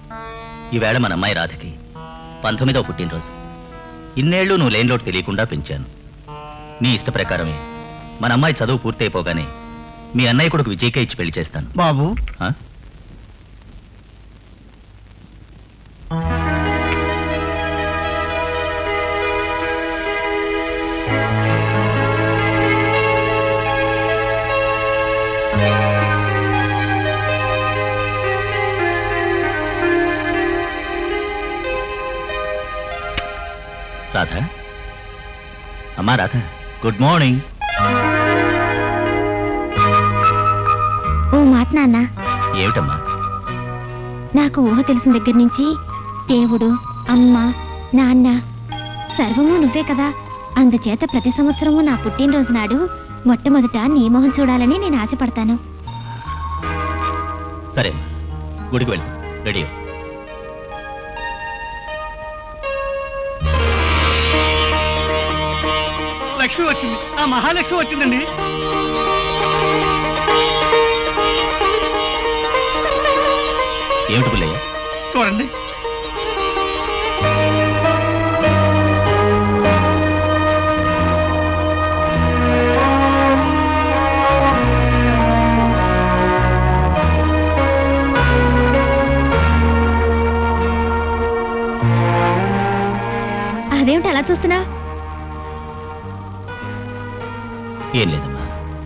ఈవేళ మన అమ్మాయి రాధకి పంతొమ్మిదవ పుట్టినరోజు ఇన్నేళ్లు నువ్వు లేని లోటు తెలియకుండా పెంచాను నీ ఇష్ట ప్రకారమే మన అమ్మాయి చదువు పూర్తయిపోగానే మీ అన్నయ్య కొడుకు విజయ్కే ఇచ్చి పెళ్లి చేస్తాను బాబు ఆ? రాధ అమ్మా రాధ గుడ్ మార్నింగ్ ఓ మాట నాన్న ఏమిటమ్మా నాకు ఊహ తెలిసిన దగ్గర నుంచి దేవుడు అమ్మ నాన్న సర్వము నువ్వే కదా అందుచేత ప్రతి సంవత్సరము నా పుట్టినరోజు నాడు మొట్టమొదట నీ మొహం చూడాలని నేను ఆశపడతాను సరే అమ్మా గుడికి వెళ్దాం రెడీ అవ్వు. లక్ష్మి వచ్చింది ఆ మహాలక్ష్మి వచ్చిందండి ఏమిటి పుల్లయ్య చూడండి అదేమిటి అలా చూస్తున్నా ఏం లేదమ్మా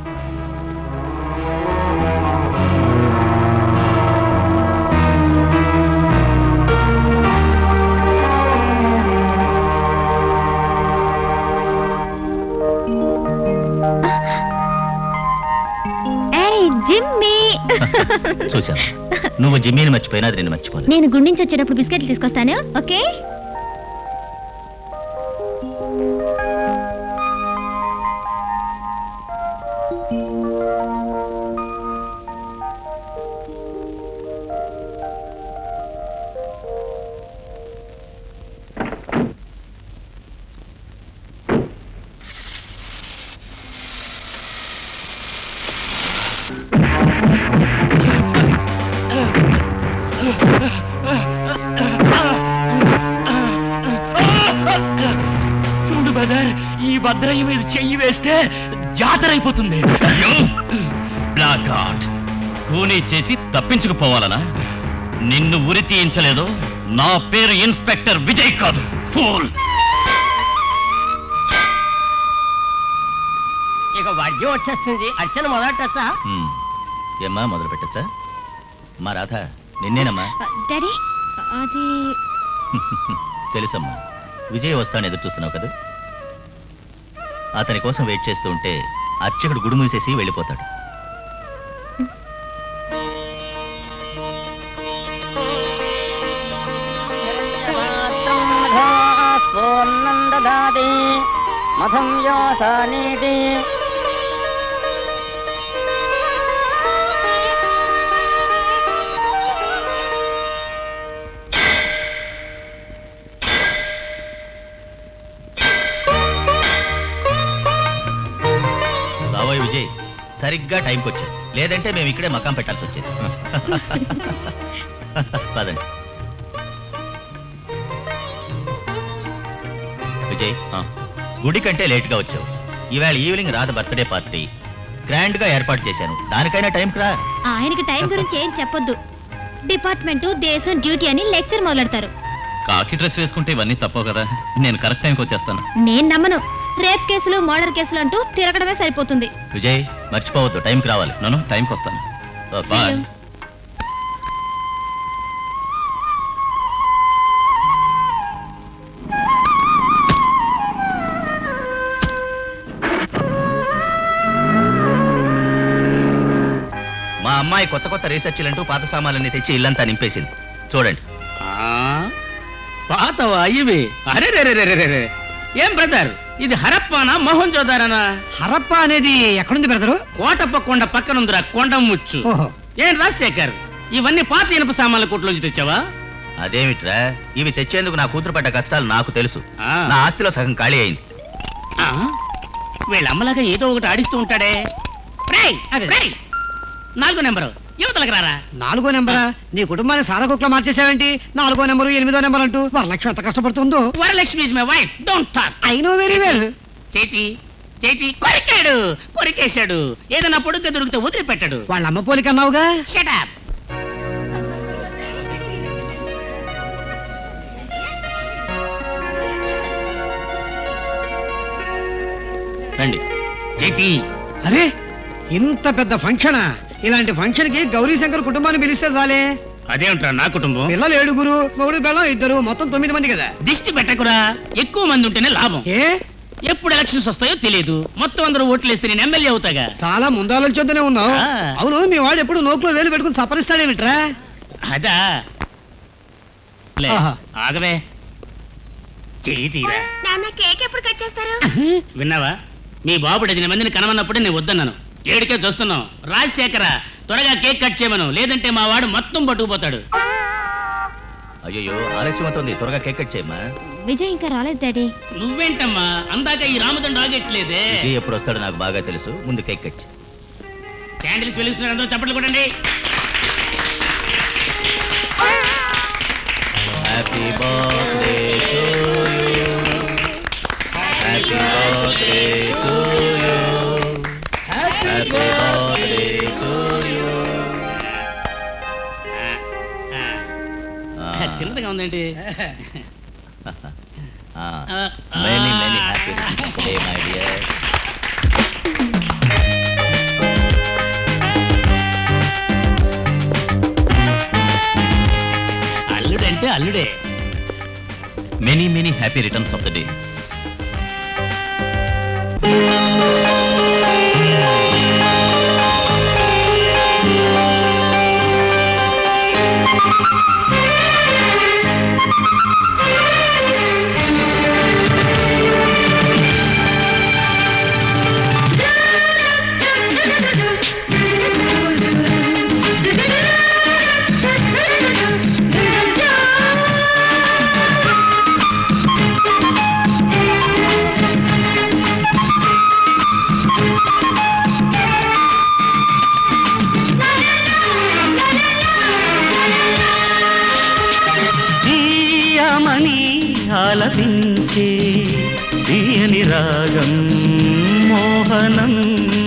ఏయ్ జిమ్మీ చూసావా నువ్వు జిమ్మీని మర్చిపోయినా అది నేను మర్చిపోలేదు నేను గుడి నుంచి వచ్చేటప్పుడు బిస్కెట్లు తీసుకొస్తాను ఓకే చూడు బ్రదర్ ఈ భద్రయ్య మీద చెయ్యి వేస్తే జాతర అయిపోతుంది బ్లాక్ హార్ట్ కూనీ చేసి తప్పించుకుపోవాలనా నిన్ను ఉరి తీయించలేదు నా పేరు ఇన్స్పెక్టర్ విజయ్ కాదు ఫూల్ ఇక వడ్డీ వచ్చేస్తుంది అర్చన మొదలెట్టచ్చా ఏమ్మా మొదలు పెట్టచ్చా మా రాధ నిన్నేనమ్మా డాడీ అది తెలుసమ్మా విజయ్ వస్తాను ఎదురు చూస్తున్నావు కదా అతని కోసం వెయిట్ చేస్తూ ఉంటే అర్చకుడు గుడి మూసేసి వెళ్ళిపోతాడు స్ఫోర్నందదాది మధం యోసానీతి రాబోయ్ విజయ్ సరిగ్గా టైంకి వచ్చావు లేదంటే మేము ఇక్కడే మకాం పెట్టాల్సి వచ్చేది పదండి విజయ్ గుడి కంటే లేట్గా వచ్చావు ఈవేళ evening Radha birthday party grand గా ఏర్పాటు చేశాను దానికైనా టైంకి రా ఆయనకి టైం గురించి ఏం చెప్పొద్దు డిపార్ట్మెంటు దేశం డ్యూటీ అని లెక్చర్ మొదలెడతారు కాకి డ్రెస్ వేసుకుంటే ఇవన్నీ తప్పవు కదా నేను కరెక్ట్ టైంకి వచ్చేస్తాను నేను నమ్మను రేప్ కేసులు మర్డర్ కేసులు అంటూ తిరగడమే సరిపోతుంది విజయ్ మర్చిపోవద్దు టైంకి రావాలి నన్ను టైంకి వస్తాను బాయ్ మా అమ్మాయి కొత్త కొత్త రీసెర్చ్లు అంటూ పాత సామాన్లన్నీ తెచ్చి ఇల్లంతా నింపేసింది చూడండి పాతవా ఇవి అరే రే రే రే రే ఏం బ్రదర్ ఇది హరప్పానా మోహన్జోదారానా హరప్ప అనేది ఎక్కడుంది బ్రదరు కోటప్ప కొండ పక్కనుందిరా కొండ ముచ్చు ఓహో ఏం రాజశేఖర్ ఇవన్నీ పాత ఇనుప సామాన్ల కొట్లోంచి తెచ్చావా అదేమిట్రా ఇవి తెచ్చేందుకు నా కూతురు పడ్డ కష్టాలు నాకు తెలుసు ఆ. నా ఆస్తిలో సగం ఖాళీ అయింది ఆ? వీళ్ళ అమ్మలాగా ఏదో ఒకటి ఆడిస్తూ ఉంటాడే రేయ్, రేయ్. నాలుగో నెంబరు యువతలకు రారా నాలుగో నెంబరా నీ కుటుంబాన్ని సారా కుక్కలో మార్చేసావేంటి నాలుగో నెంబరు ఎనిమిదో నెంబర్ అంటూ వరలక్ష్మి ఎంత కష్టపడుతుందో Varalakshmi is my wife don't talk I know very well చేతి చేతి కొరికాడు కొరికేశాడు ఏదైనా పొడుగ్గా దొరికితే వదిలిపెట్టాడు వాళ్ళ అమ్మ పోలిక అన్నావుగా షటప్ రండి చేతి అరే ఇంత పెద్ద ఫంక్షనా ఇలాంటి ఫంక్షన్ కి గౌరీ శంకర్ కుటుంబాన్ని పిలిస్తే చాలే అదేంట్రా నా కుటుంబం పిల్లలు ఏడుగురు మొగుడు బెళ్ళం ఇద్దరు మొత్తం తొమ్మిది మంది కదా దిష్టి పెట్టకురా ఎక్కువ మంది ఉంటేనే లాభం ఏ ఎప్పుడు ఎలక్షన్స్ వస్తాయో తెలియదు మొత్తం అందరూ ఓట్లు వేస్తే నేను ఎమ్మెల్యే అవుతాగా చాలా ముందాలోచొద్దనే ఉన్నావు ఆ. అవును మీ వాడు ఎప్పుడు నోట్లో వేలు పెట్టుకుని సపరిస్తాడేమిట్రా అదా లే, ఆహా. ఆగవే చేయి తీరా నాన్న కేక్ ఎప్పుడు కట్ చేస్తారు విన్నావా మీ బాబు డజన మందిని కనమన్నప్పుడే నేను వద్దన్నాను ఏడికే చూస్తున్నాం రాజశేఖర త్వరగా కేక్ కట్ చేయమను లేదంటే మా వాడు మొత్తం పట్టుకుపోతాడు అయ్యో ఆలస్యం అవుతుంది త్వరగా కేక్ కట్ చేయమ్మా విజయ్ ఇంకా రాలేదు డాడీ నువ్వేంటమ్మా అందాక ఈ రామదండ ఆగట్లేదే విజయ్ ఎప్పుడు వస్తాడో నాకు బాగా తెలుసు ముందు కేక్ కట్ చేయి. క్యాండిల్స్ వెలుస్తున్నారు అందరూ చప్పట్లు కొట్టండి happy birthday to you happy birthday to you happy birthday to you ఆ, ఆ. చిన్నదిగా ఉందేంటి many many happy birthday my dear అల్లుడంటే అల్లుడే many many happy returns of the day తీయమని ఆలపించే తీయని రాగం మోహనం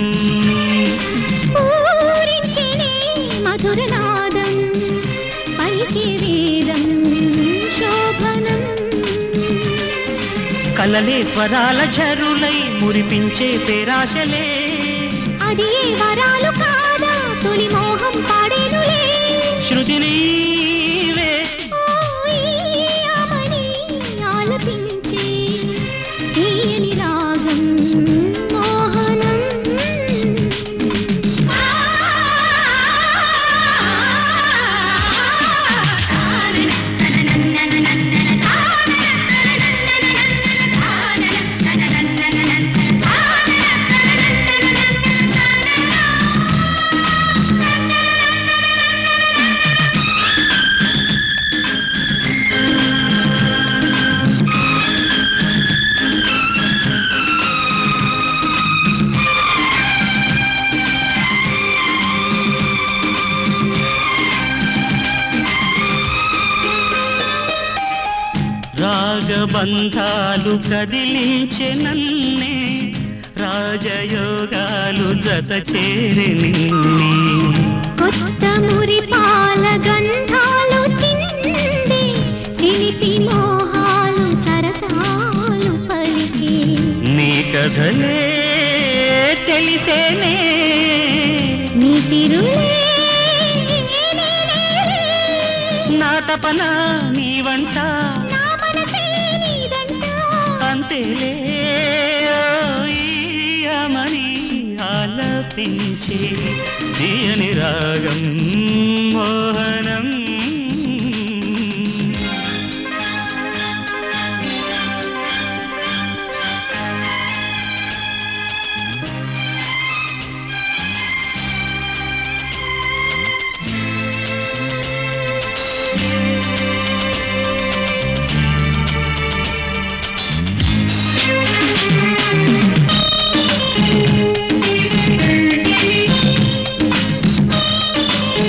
పూరించినే మధురనాదం పైకి వేదం శోభనం కలలే స్వరాల జరులై మురిపించే పేరాశలే అది ఏ వరాలు కాదా తొలి మోహం పాడేనులే శృతి నీవే ఓ ఈయమని ఆలపించే తీయని రాగం మోహనం రాగబంధాలు కదిలించే నన్నే రాజయోగాలు జత చేరి నిన్నే కొత్త మురి పాల గంధాలు చిందే చిలిపి మోహాలు సరసాలు పలికే నీ కథలే తెలిసేనే నీ సిరులే నా తపన నీ వంట నా మనసే నీదంట అంతేలే ఓయమని ఆలపించే తీయని రాగం మోహనం ఆ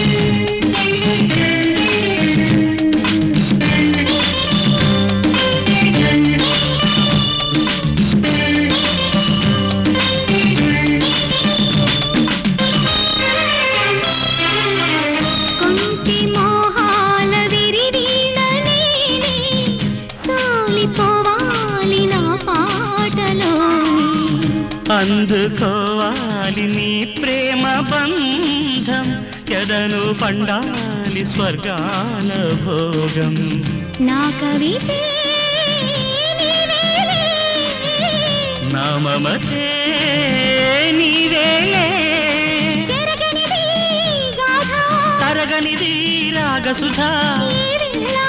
అందుకోవాలి నీ ప్రేమ బంధం ఎదను పండాలి స్వర్గాల భోగం నా కవితే నీవేలే. నా మమతే నీవేలే చెరగనిది గాథ తరగనిది రాగసుధా ఈ వేళ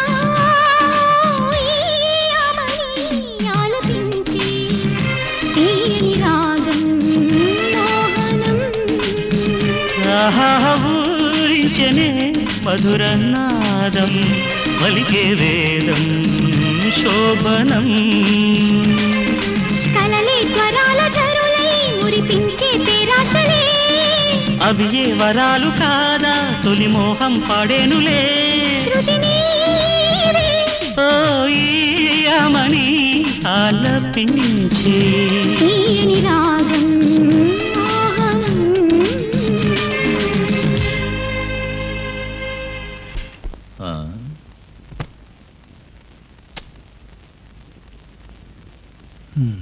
ఈ ఆమని ఆలపించి తీయని రాగం మోహనం ఆహా ఊరించనే మధుర నాదం పలికే వేదం శోభనం కలలే స్వరాల జరులై మురిపించే పేరాశలే అవి ఏ వరాలు కాదా తొలి మోహం పాడేనులే శృతి నీవే ఓ ఈయమని ఆలపించే తీయని రాగం మోహనం ఆ. హ్మ్.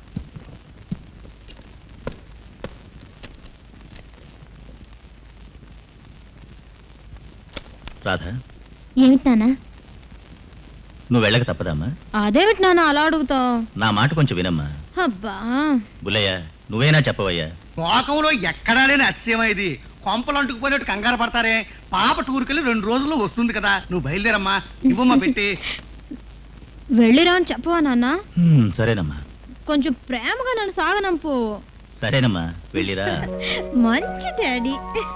రాధా ఏమిటి నాన్న నువ్వు వెళ్ళక తప్పదమ్మా అదేమిటి నాన్న అలా అడుగుతావు నా మాట కొంచెం వినమ్మా అబ్బా బుల్లయ్య నువ్వేనా చెప్పవయ్యా లోకంలో ఎక్కడా లేని అతిశయమా ఇది కొంపలు అంటుకుపోయినట్టు కంగారు పడతారే పాప టూర్కెళ్ళి రెండు రోజుల్లో వస్తుంది కదా నువ్వు బయలుదేరమ్మా ఇవ్వమ్మా పెట్టి వెళ్ళిరా అని చెప్పవా నాన్న హ్మ్, సరేనమ్మా కొంచెం ప్రేమగా నన్ను సాగనంపు సరేనమ్మా వెళ్ళిరా మంచి డాడీ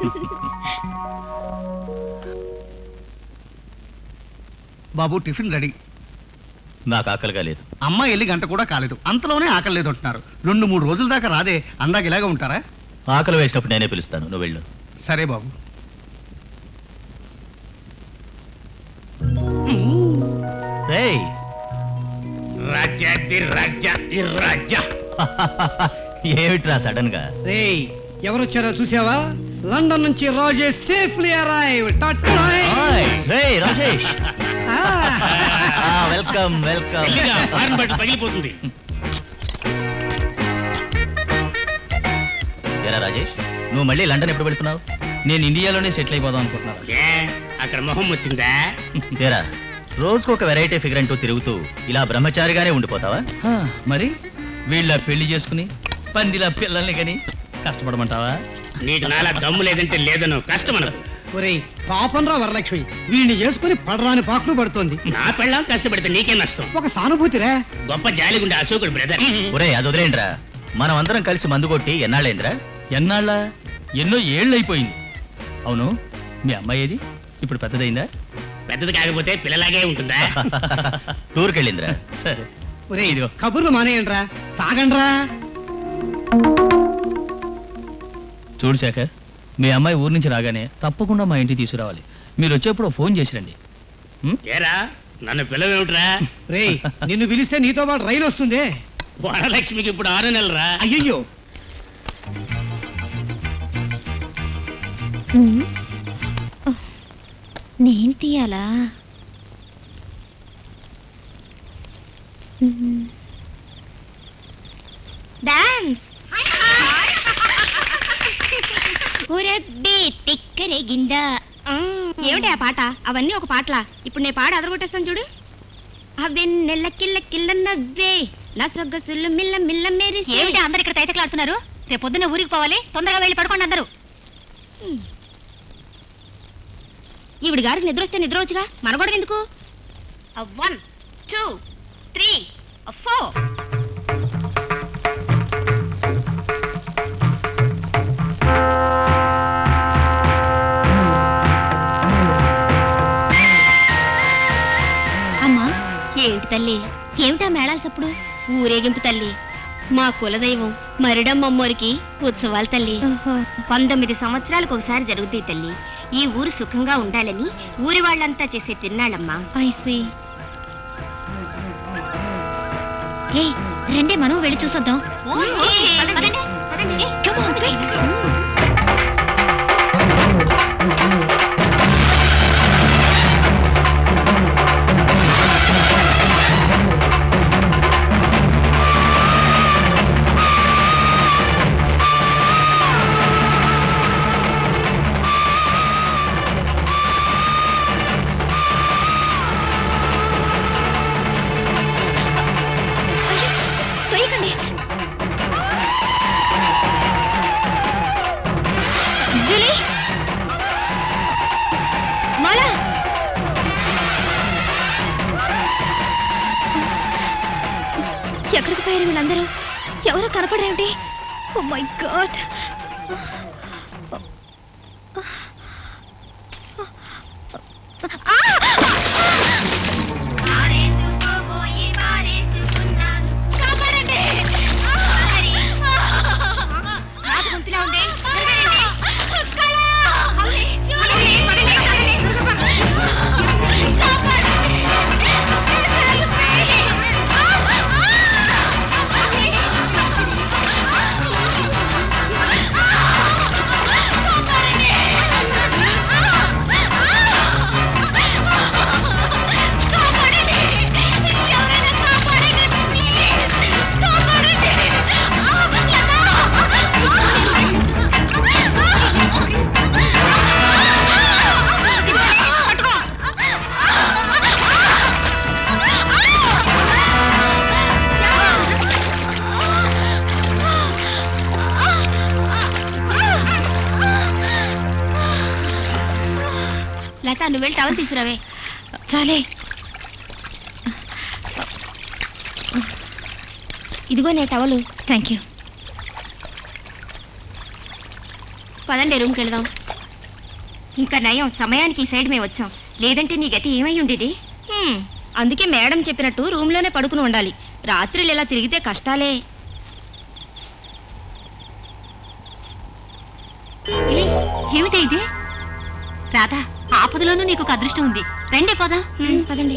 బాబు టిఫిన్ రెడీ నాకు ఆకలిగా లేదు అమ్మ వెళ్ళి గంట కూడా కాలేదు అంతలోనే ఆకలి లేదు అంటున్నారు రెండు మూడు రోజుల దాకా రాదే అందాక ఇలాగే ఉంటారా ఆకలి వేసినప్పుడు నేనే పిలుస్తాను నువ్వు వెళ్ళు సరే బాబు రేయ్ రాజ్యాది రాజ్య ఈ రాజ్య ఏమిట్రా సడన్ గా రేయ్ ఎవరు వచ్చారో చూసావా లండన్ నుంచి రాజే సేఫ్లీ అరైవ్ ఓయ్, రేయ్ రాజేష్ వెల్కమ్ వెల్కమ్ మెల్లిగా హార్న్ బట్టి పగిలిపోతుంది ఏరా రాజేష్ నువ్వు మళ్ళీ లండన్ ఎప్పుడు వెళ్తున్నావు నేను ఇండియాలోనే సెటిల్ అయిపోదాం అనుకుంటున్నాను ఏ అక్కడ మొహం వచ్చిందా ఏరా రోజుకు ఒక వెరైటీ ఫిగర్ అంటూ తిరుగుతూ ఇలా బ్రహ్మచారిగానే ఉండిపోతావా హా, మరి వీళ్ళ పెళ్లి చేసుకుని పందిలా పిల్లల్ని కని కష్టపడమంటావా నీకు నాలా దమ్ము లేదంటే లేదను కష్టం అనకు ఒరేయ్ పాపం రా వరలక్ష్మి వీడిని చేసుకుని పడరాని పాకులు పడుతోంది నా పెళ్ళం కష్టపడితే నీకే నష్టం ఒక సానుభూతిరా గొప్ప జాలిగుండే అశోకుడు బ్రదర్ ఒరే అది వదిలేండ్రా మనం అందరం కలిసి మందు కొట్టి ఎన్నాళ్ళైందిరా ఎన్నాళ్ళ ఎన్నో ఏళ్ళు అయిపోయింది అవును మీ అమ్మాయి ఏది ఇప్పుడు పెద్దదైందా పెద్దది కాకపోతే పిల్లలాగే ఉంటుందా టూర్కి వెళ్ళిందిరా సరే ఒరేయ్ కబుర్లు మానేయండిరా తాగండ్రా చూడు శేఖర్ మీ అమ్మాయి ఊరి నుంచి రాగానే తప్పకుండా మా ఇంటికి తీసుకురావాలి మీరు వచ్చేప్పుడు ఫోన్ చేసి రండి ఏరా నన్ను పిల్లవేమిట్రా రేయ్ నిన్ను పిలిస్తే నీతో పాటు రైలు వస్తుంది వరలక్ష్మికి ఇప్పుడు ఆరు నెలరా అయ్యయ్యో ఉమ్. ఓ, నేను తీయాలా ఉమ్. డాన్స్ ఊరబ్బి తిక్కరేగిందా ఏమిటి ఆ పాట అవన్నీ ఒక పాటలా ఇప్పుడు నేను పాట అదరగొట్టేస్తాను చూడు అవి నెల్ల కిల్ల కిల్ల నవ్వే నా సొగ్గసులు మిల్ల మిల్ల మేరి ఏమిటి అందరు ఇక్కడ తైతకలాడుతున్నారు రేపు పొద్దున్న ఊరికి పోవాలి తొందరగా వెళ్ళి పడుకోండి అందరూ ఈవిడ గారికి నిద్ర వస్తే నిద్ర వచ్చుగా మనగొడవ ఎందుకు వన్ టూ త్రీ ఫోర్ అమ్మా ఏంటి తల్లి ఏమిటా మేళాలు చప్పుడు ఊరేగింపు తల్లి మా కులదైవం మరిడమ్మమ్మోరికి ఉత్సవాలు తల్లి ఓహో పంతొమ్మిది సంవత్సరాలకు ఒకసారి జరుగుతాయి తల్లి ఈ ఊరు సుఖంగా ఉండాలని ఊరి వాళ్ళంతా చేసే తిన్నాళ్ళమ్మా ఐ సీ ఏయ్ రండి మనం వెళ్ళి చూసొద్దాం పదండి, పదండి. Come on, quick. ఎక్కడికి పోయారు వీళ్ళందరూ ఎవరు కనపడేమిటి ఓ మై గాడ్ లత నువ్వు వెళ్ళి టవల్ తీసుకురావే చాలే ఇదిగో నే టవలు థ్యాంక్ యూ పదండి రూమ్కి వెళదాం ఇంకా నయం సమయానికి ఈ సైడ్ మేము వచ్చాం లేదంటే నీ గతి ఏమై ఉండేది హ్మ్, అందుకే మేడం చెప్పినట్టు రూమ్లోనే పడుకుని ఉండాలి రాత్రులు ఇలా తిరిగితే కష్టాలే ఏ, ఏమిటి ఇది రాధా ఆపదలోనూ నీకు ఒక అదృష్టం ఉంది రండి పదా పదండి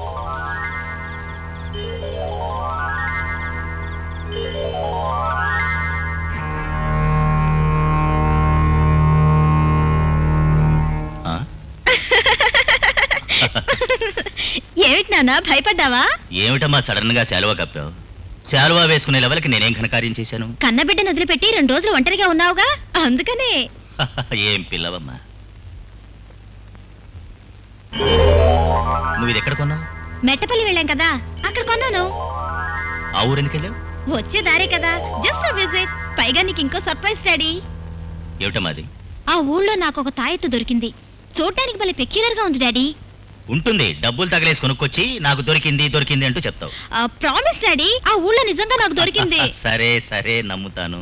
ఆ? ఏమిటి నాన్న భయపడ్డావా ఏమిటమ్మా సడన్ గా శాలువా కప్పావు శాలువా వేసుకునే లెవెల్కి నేనేం ఘనకార్యం చేశాను కన్నబిడ్డను వదిలిపెట్టి రెండు రోజులు ఒంటరిగా ఉన్నావుగా అందుకనే ఏం పిల్లవమ్మా నువ్వు ఇది ఎక్కడ కొన్నావు మెట్టపల్లి వెళ్ళాం కదా అక్కడ కొన్నాను ఆ ఊరు ఎందుకు వెళ్ళావు వచ్చే దారే కదా జస్ట్ విజిట్ పైగా నీకు ఇంకో సర్ప్రైజ్ డాడీ ఏమిటమ్మా అది ఆ ఊళ్ళో నాకు ఒక తాయెత్తు దొరికింది చూడటానికి భలే పెక్యులర్ గా ఉంది డాడీ ఉంటుంది డబ్బులు తగలేసి కొనుక్కొచ్చి నాకు దొరికింది దొరికింది అంటూ చెప్తావు ప్రామిస్ డాడీ ఆ ఊళ్ళో నిజంగా నాకు దొరికింది సరే సరే నమ్ముతాను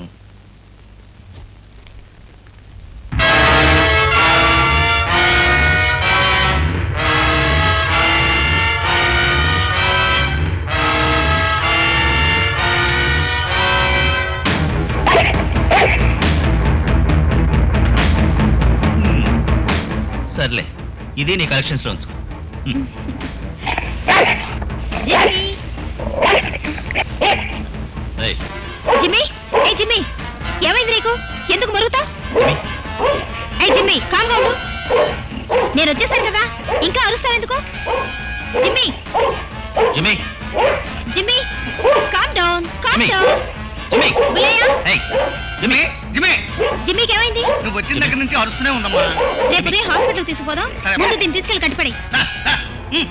మ్మ్. సర్లే ఇది నీ కలెక్షన్స్ లో ఉంచుకో మ్మ్. జిమ్మీ ఏయ్, జిమ్మీ ఏ జిమ్మీ ఏమైంది నీకు ఎందుకు మరుగుతావు జిమ్మి, ఏ జిమ్మీ కామ్గా ఉండు నేను వచ్చేసాను కదా ఇంకా అరుస్తావు ఎందుకు Jimmy Jimmy Jimmy calm down calm Jimmy down Jimmy Bullayya ఏయ్, జిమ్మి జిమే జిమ్మీకి ఏమైంది నువ్వు వచ్చిన దగ్గర నుంచి అరుస్తూనే ఉందమ్మా రేపు ఉదయం హాస్పిటల్ తీసుకుపోదాం సరే. ముందు దీన్ని తీసుకెళ్ళి కట్టుపడి రా, రా. ఉమ్.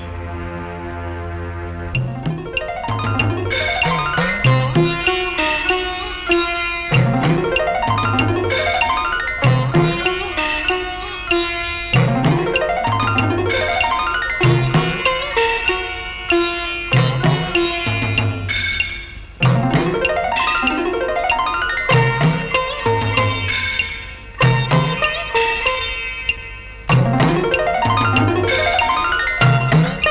ఆ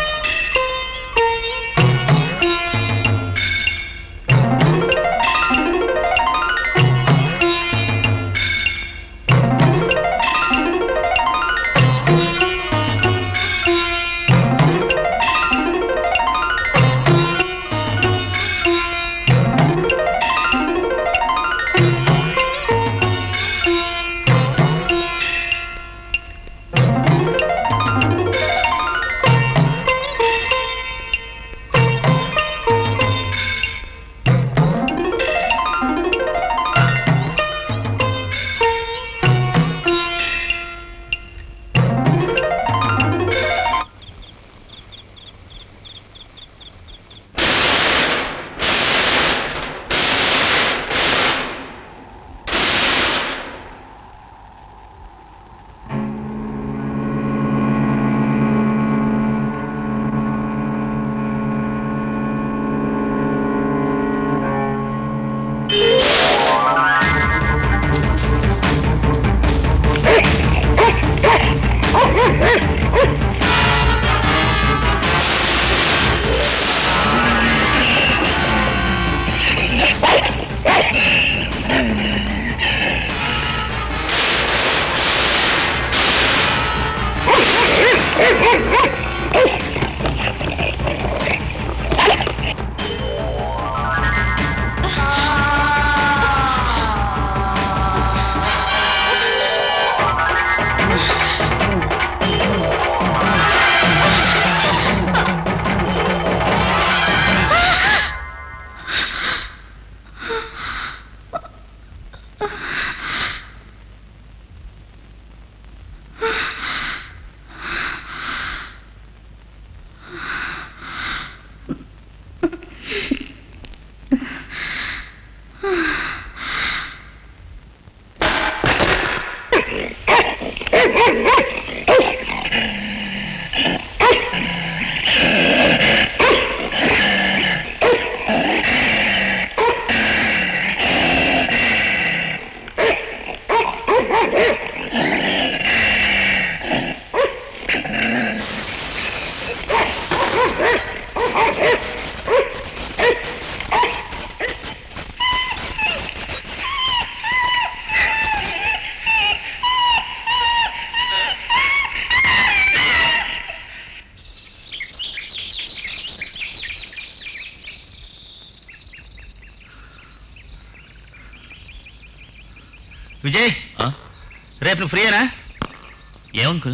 విజయ్ రేపు నువ్వు ఫ్రీయేనా ఏమంకుల్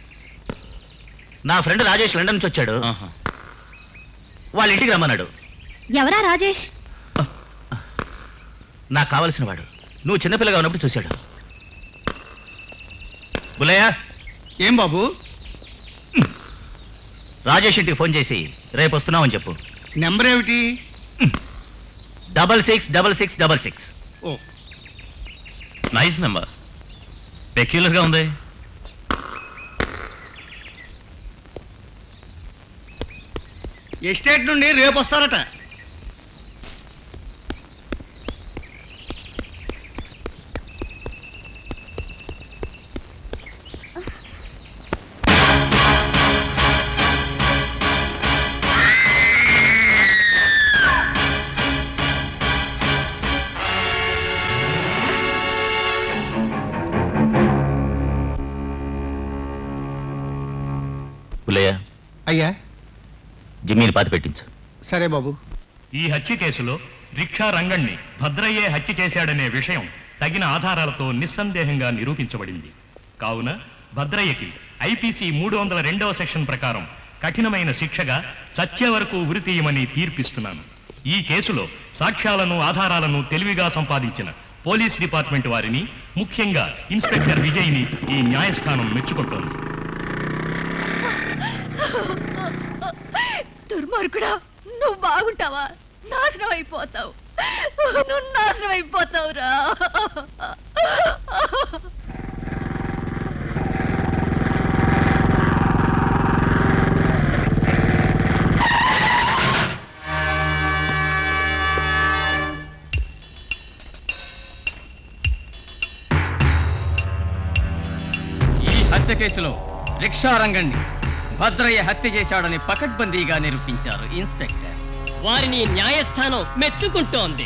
నా ఫ్రెండ్ రాజేష్ లండన్ నుంచి వచ్చాడు వాళ్ళ ఇంటికి రమ్మన్నాడు ఎవరా రాజేష్ నాకు కావలసిన వాడు నువ్వు చిన్నపిల్లగా ఉన్నప్పుడు చూశాడు బుల్లయ్య ఏం బాబు రాజేష్ ఇంటికి ఫోన్ చేసి రేపు వస్తున్నామని చెప్పు నెంబర్ ఏమిటి double six double six double six oh nice number peculiar గా ఉంది ఎస్టేట్ నుండి రేపు వస్తారట బుల్లయ్య అయ్యా జిమ్మీని పాతి పెట్టించు సరే బాబు ఈ హత్య కేసులో రిక్షా రంగణ్ణి భద్రయ్యే హత్య చేశాడనే విషయం తగిన ఆధారాలతో నిస్సందేహంగా నిరూపించబడింది కావున భద్రయ్యకి ఐపీసీ మూడు వందల రెండవ సెక్షన్ ప్రకారం కఠినమైన శిక్షగా చచ్చే వరకు ఉరి తీయమని తీర్పిస్తున్నాను ఈ కేసులో సాక్ష్యాలను ఆధారాలను తెలివిగా సంపాదించిన పోలీస్ డిపార్ట్మెంట్ వారిని ముఖ్యంగా ఇన్స్పెక్టర్ విజయ్ని ఈ న్యాయస్థానం మెచ్చుకుంటోంది దుర్మార్గుడా నువ్వు బాగుంటావా నాశనం అయిపోతావు నువ్వు నాశనం అయిపోతావురా ఈ హత్య కేసులో రిక్షా రంగణ్ణి భద్రయ్య హత్య చేశాడని పకడ్బందీగా నిరూపించారు ఇన్స్పెక్టర్ వారిని న్యాయస్థానం మెచ్చుకుంటోంది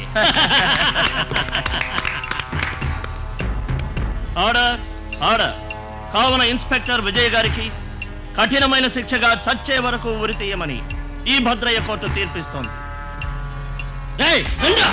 ఆర్డర్ ఆర్డర్ కావున ఇన్స్పెక్టర్ విజయ్ గారికి కఠినమైన శిక్షగా చచ్చే వరకు ఉరి తీయమని ఈ భద్రయ్య కోర్టు తీర్పిస్తోంది ఏయ్, రండ్రా.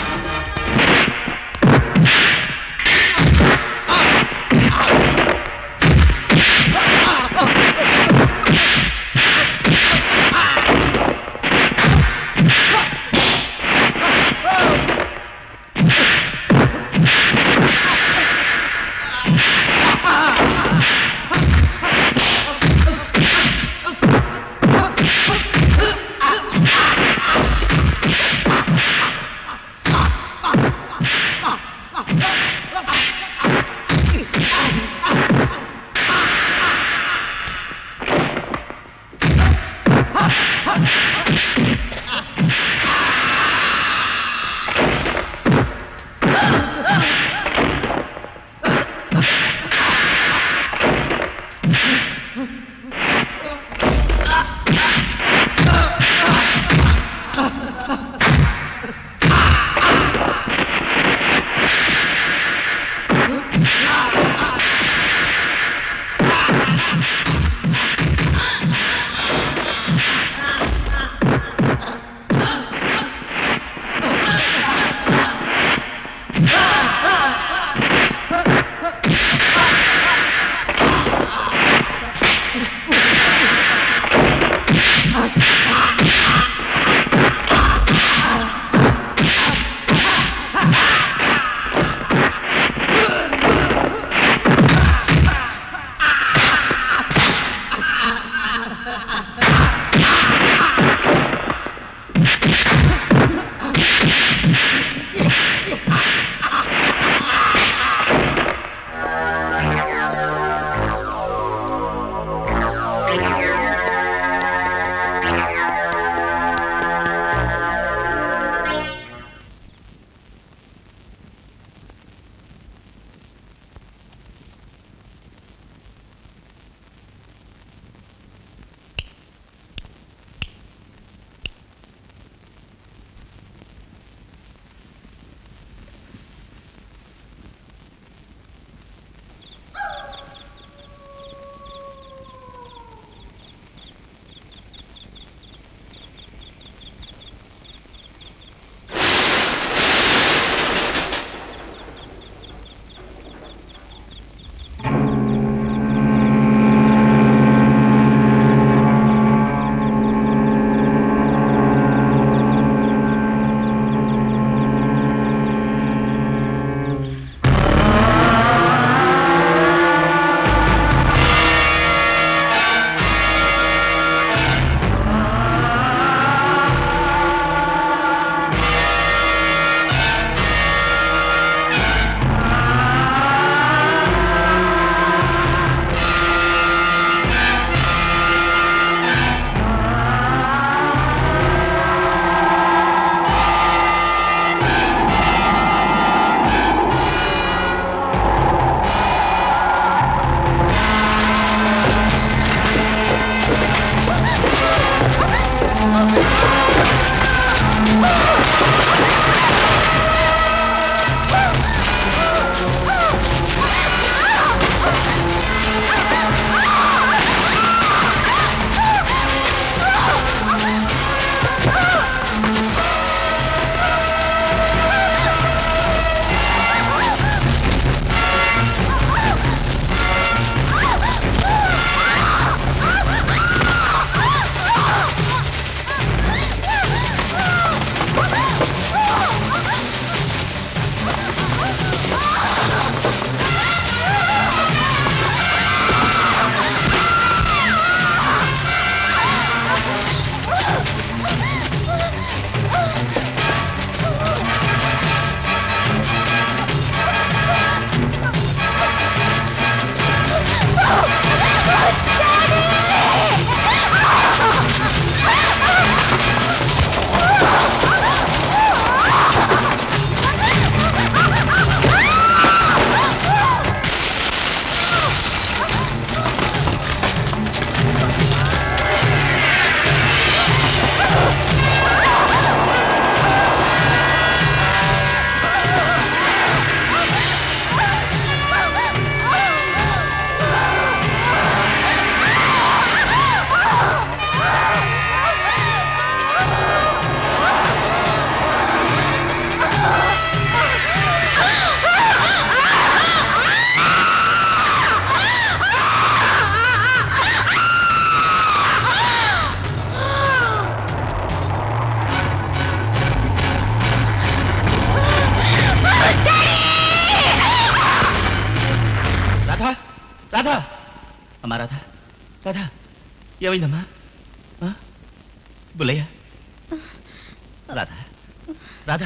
రాధా అమ్మా రాధా రాధా ఏమైందమ్మా ఆ? బుల్లయ్య రాధా రాధా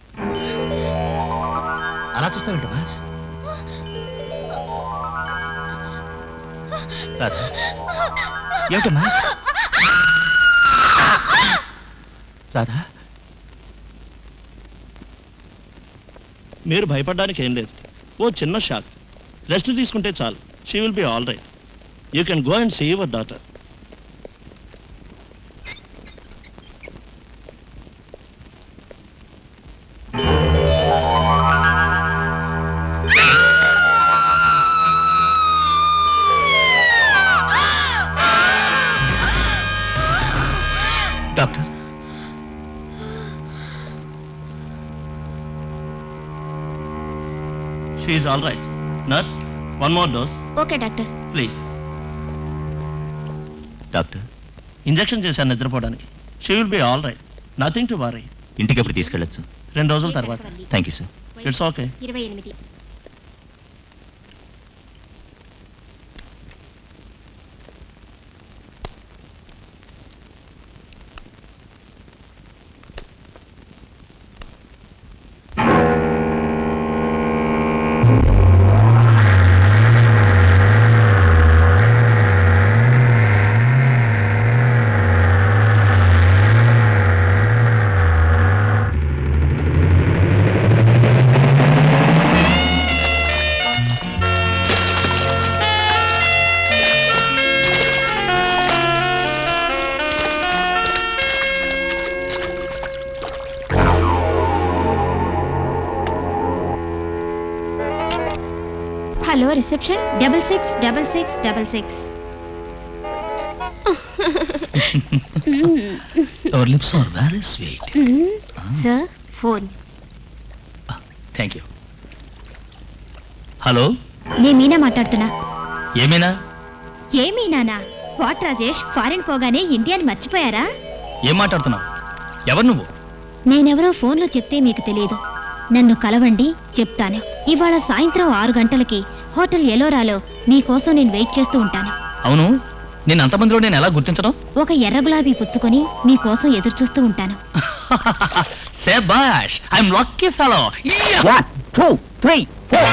అలా చూస్తావేంటమ్మా రాధా ఏమిటమ్మా రాధా మీరు భయపడడానికి ఏం లేదు ఓ చిన్న షాక్ రెస్ట్ తీసుకుంటే చాలు she will be all right you can go and see your daughter doctor she is all right nurse one more dose okay doctor please doctor injection చేశాను నిద్రపోవడానికి she will be all right nothing to worry ఇంటికి ఎప్పుడు తీసుకెళ్ళచ్చు రెండు రోజుల తర్వాత thank you sir it's okay ఇరవై ఎనిమిది hello reception double six double six double six your lips are very sweet sir phone thank you hello నేను మీనా మాట్లాడుతున్నా ఏమైనా ఏ మీనానా వాట్ రాజేష్ ఫారెన్ పోగానే ఇండియాని మర్చిపోయారా ఏం మాట్లాడుతున్నావు ఎవరు నువ్వు నేనెవరో ఫోన్లో చెప్తే మీకు తెలియదు నన్ను కలవండి చెప్తాను ఇవాళ సాయంత్రం ఆరు గంటలకి హోటల్ ఎలోరాలో మీకోసం నేను వెయిట్ చేస్తూ ఉంటాను అవును నేను అంతమందిలో నేను ఎలా గుర్తించడం ఒక ఎర్ర గులాబీ పుచ్చుకొని మీకోసం ఎదురు చూస్తూ ఉంటాను శబాష్ I'm lucky fellow One, two, three, four.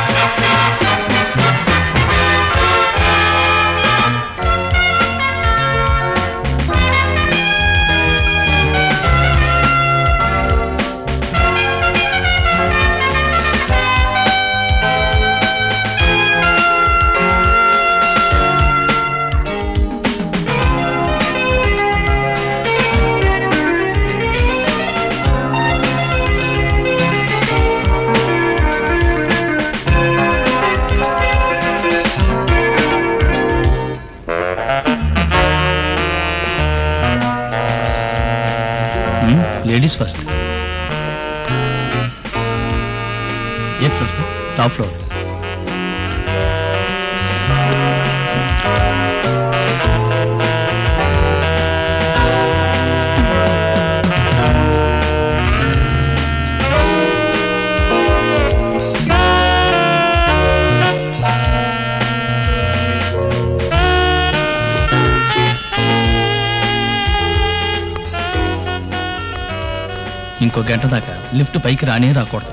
Ladies first ఏ ఫ్లోర్ సార్ టాప్ ఫ్లోర్ ఇంకో గంట దాకా లిఫ్ట్ పైకి రానే రాకూడదు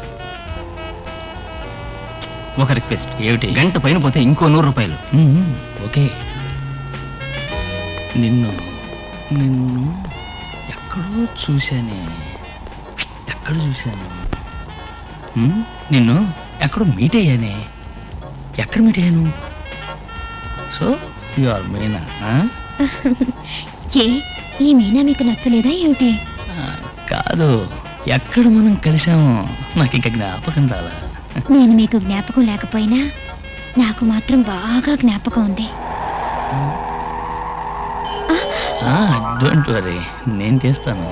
ఒక రిక్వెస్ట్ ఏమిటి గంట పైన పోతే ఇంకో నూరు రూపాయలు మ్మ్, ఓకే నిన్ను నిన్ను ఎక్కడో చూశానే ఎక్కడ చూశాను మ్మ్, నిన్ను ఎక్కడో మీట్ అయ్యానే ఎక్కడ మీట్ అయ్యాను సో యు ఆర్ మీనా ఆ? ఏ ఈ మీనా మీకు నచ్చలేదా ఏమిటి ఆ, కాదు ఎక్కడ మనం కలిసామో నాకు ఇంకా జ్ఞాపకం రాలా నేను మీకు జ్ఞాపకం లేకపోయినా నాకు మాత్రం బాగా జ్ఞాపకం ఉంది డోంట్ వరీ నేను చేస్తాను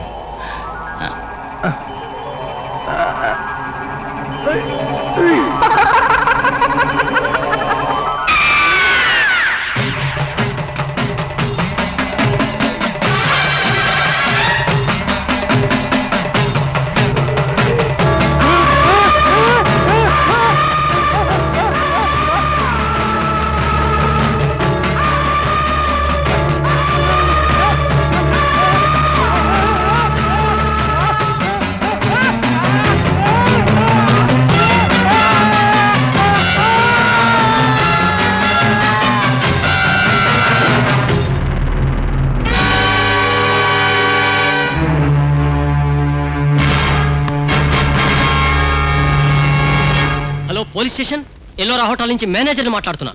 పోలీస్ స్టేషన్ ఎల్లోరా హోటల్ నుంచి మేనేజర్ని మాట్లాడుతున్నా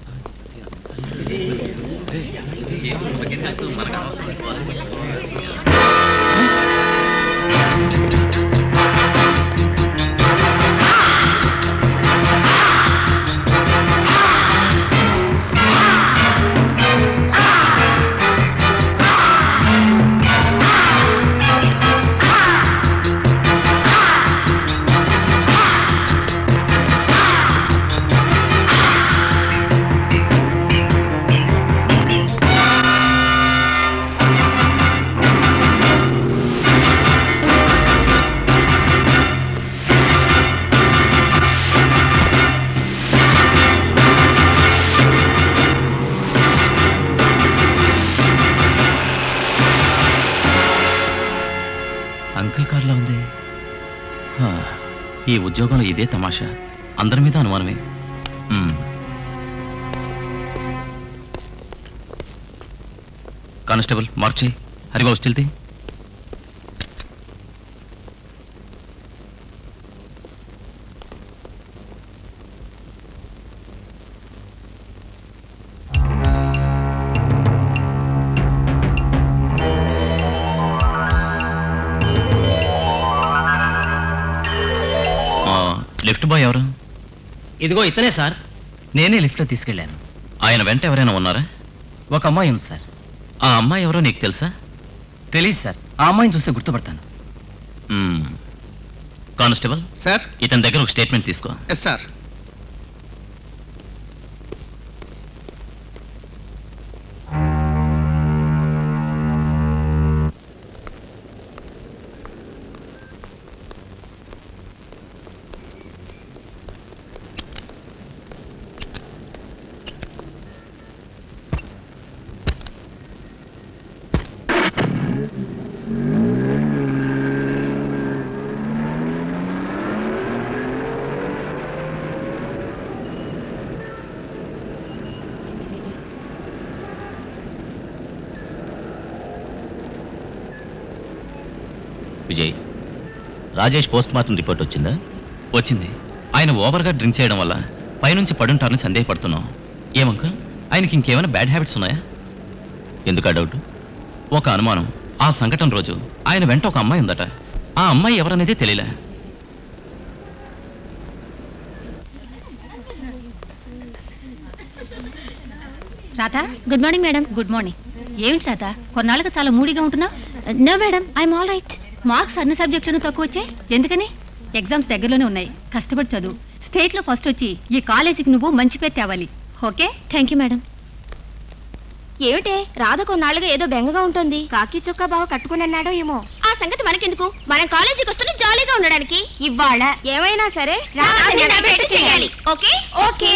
అంకుల్ కార్లా ఉంది హా, ఈ ఉద్యోగంలో ఇదే తమాషా అందరి మీద అనుమానమే మ్మ్. కానిస్టేబుల్ మార్చి హరిబాబు స్టిల్ తీ ఆ, లిఫ్ట్ బాయ్ ఎవరు ఇదిగో ఇతనే సార్ నేనే లిఫ్ట్లో తీసుకెళ్ళాను ఆయన వెంట ఎవరైనా ఉన్నారా ఒక అమ్మాయి ఉంది సార్ ఆ అమ్మాయి ఎవరో నీకు తెలుసా తెలియదు సార్ ఆ అమ్మాయిని చూస్తే గుర్తుపడతాను మ్మ్. కానిస్టేబుల్ సార్ ఇతని దగ్గర ఒక స్టేట్మెంట్ తీసుకో yes sir Vijay Rajesh post mortem report వచ్చిందా వచ్చింది ఆయన ఓవర్గా డ్రింక్ చేయడం వల్ల పైనుంచి పడుంటారని సందేహపడుతున్నాం ఏమంక ఆయనకి ఇంకేమైనా బ్యాడ్ హ్యాబిట్స్ ఉన్నాయా ఎందుకు ఆ డౌట్ ఒక అనుమానం ఆ సంఘటన రోజు ఆయన వెంట ఒక అమ్మాయి ఉందట ఆ అమ్మాయి ఎవరనేదే తెలియలే Radha good morning madam good morning ఏమిటి రాధా కొన్నాళ్ళకి చాలా మూడీగా ఉంటున్నా no madam I'm all right marks అన్ని సబ్జెక్టులను తక్కువ వచ్చాయి ఎందుకని ఎగ్జామ్స్ దగ్గరలోనే ఉన్నాయి కష్టపడి చదువు స్టేట్ లో ఫస్ట్ వచ్చి ఈ కాలేజీకి నువ్వు మంచి పేరు తేవాలి ఓకే థ్యాంక్ యూ మేడం ఏమిటే రాధ కొన్నాళ్ళుగా ఏదో బెంగగా ఉంటుంది కాకి చొక్కా బావ కట్టుకుని అన్నాడో ఏమో ఆ సంగతి మనకెందుకు మనం కాలేజీకి వస్తున్న జాలీగా ఉండడానికి ఇవాళ ఏమైనా సరే రాధని నవ్వేట్టు చేయాలి ఓకే ఓకే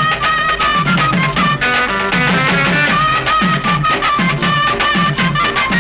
Thank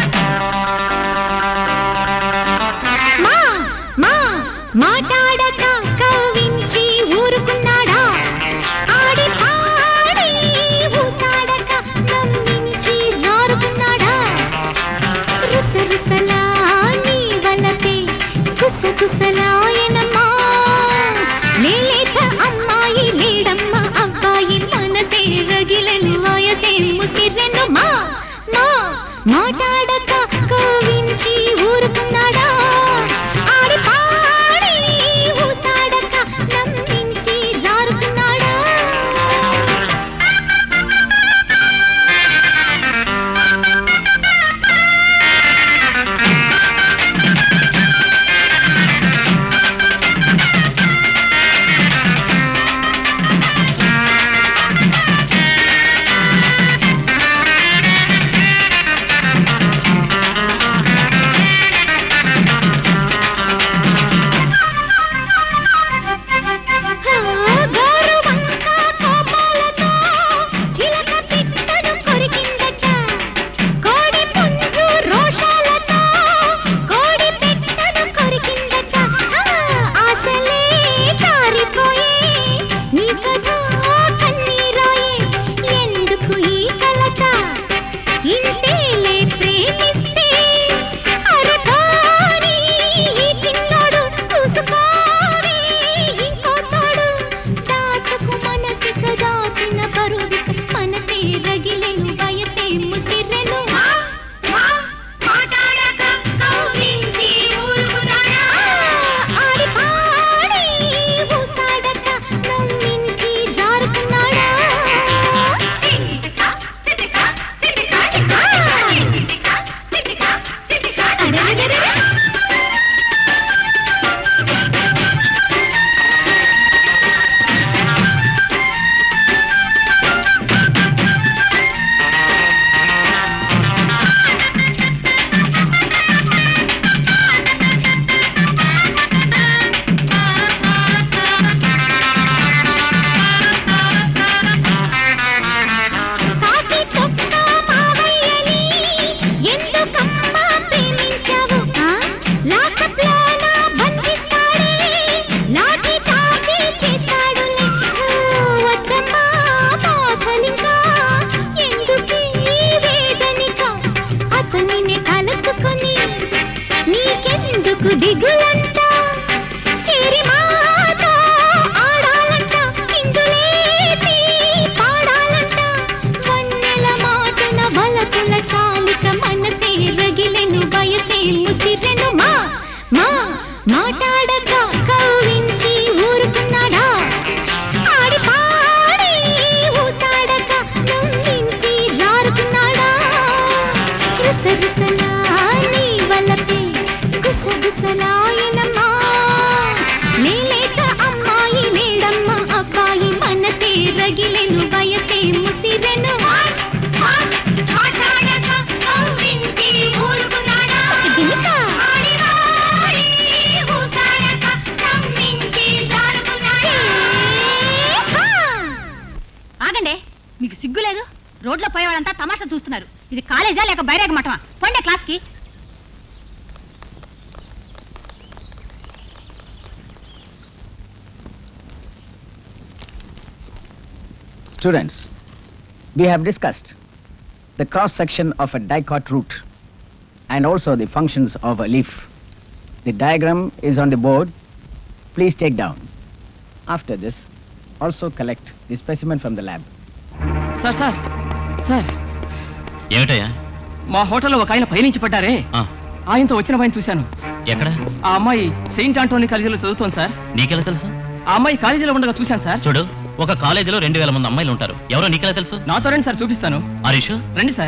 దిగులంట చేరి మాతో ఆడాలంట చిందులేసి పాడాలంట వన్నెల మాటున వలపుల చాలిక మనసే రగిలెను వయసే ముసిరెను మా మా మాటాడక కవ్వించి ఊరుకున్నాడా ఆడి పాడి ఊసాడక నమ్మించి జారుకున్నాడా రుసరుసలా నీ వలపే గుసగుసలాయనమ్మా లేలేత అమ్మాయి లేడమ్మ అబ్బాయి మనసే రగిలెను వయసే ముసిరెను మాటాడక కవ్వించి ఊరుకున్నాడా దినిక ఆడి పాడి ఊసాడక నమ్మించి జారుకున్నాడా ఆగండి మీకు సిగ్గు లేదు రోడ్లో పోయే వాళ్ళంతా తమాషా చూస్తున్నారు ఇది కాలేజా లేక బైరాగ మఠమా పండే క్లాస్కి Students, we have discussed the cross section of a dicot root and also the functions of a leaf. The diagram is on the board. Please take down. After this, also collect the specimen from the lab. Sir sir sir ఏమిటయ్యా మా హోటల్లో ఒక ఆయన పైనుంచి పడ్డారే ఆ, ఆయనతో వచ్చిన పైన చూశాను ఎక్కడ ఆ అమ్మాయి సెయింట్ ఆంటోనీ కాలేజీలో చదువుతోంది సార్ నీకెలా తెలుసు ఆ అమ్మాయి కాలేజీలో ఉండగా చూశాను సార్ చూడు ఒక కాలేజీలో రెండు వేల మంది అమ్మాయిలు ఉంటారు ఎవరో నీకెలా తెలుసు నాతో రండి సార్ చూపిస్తాను హరీష్ రండి సార్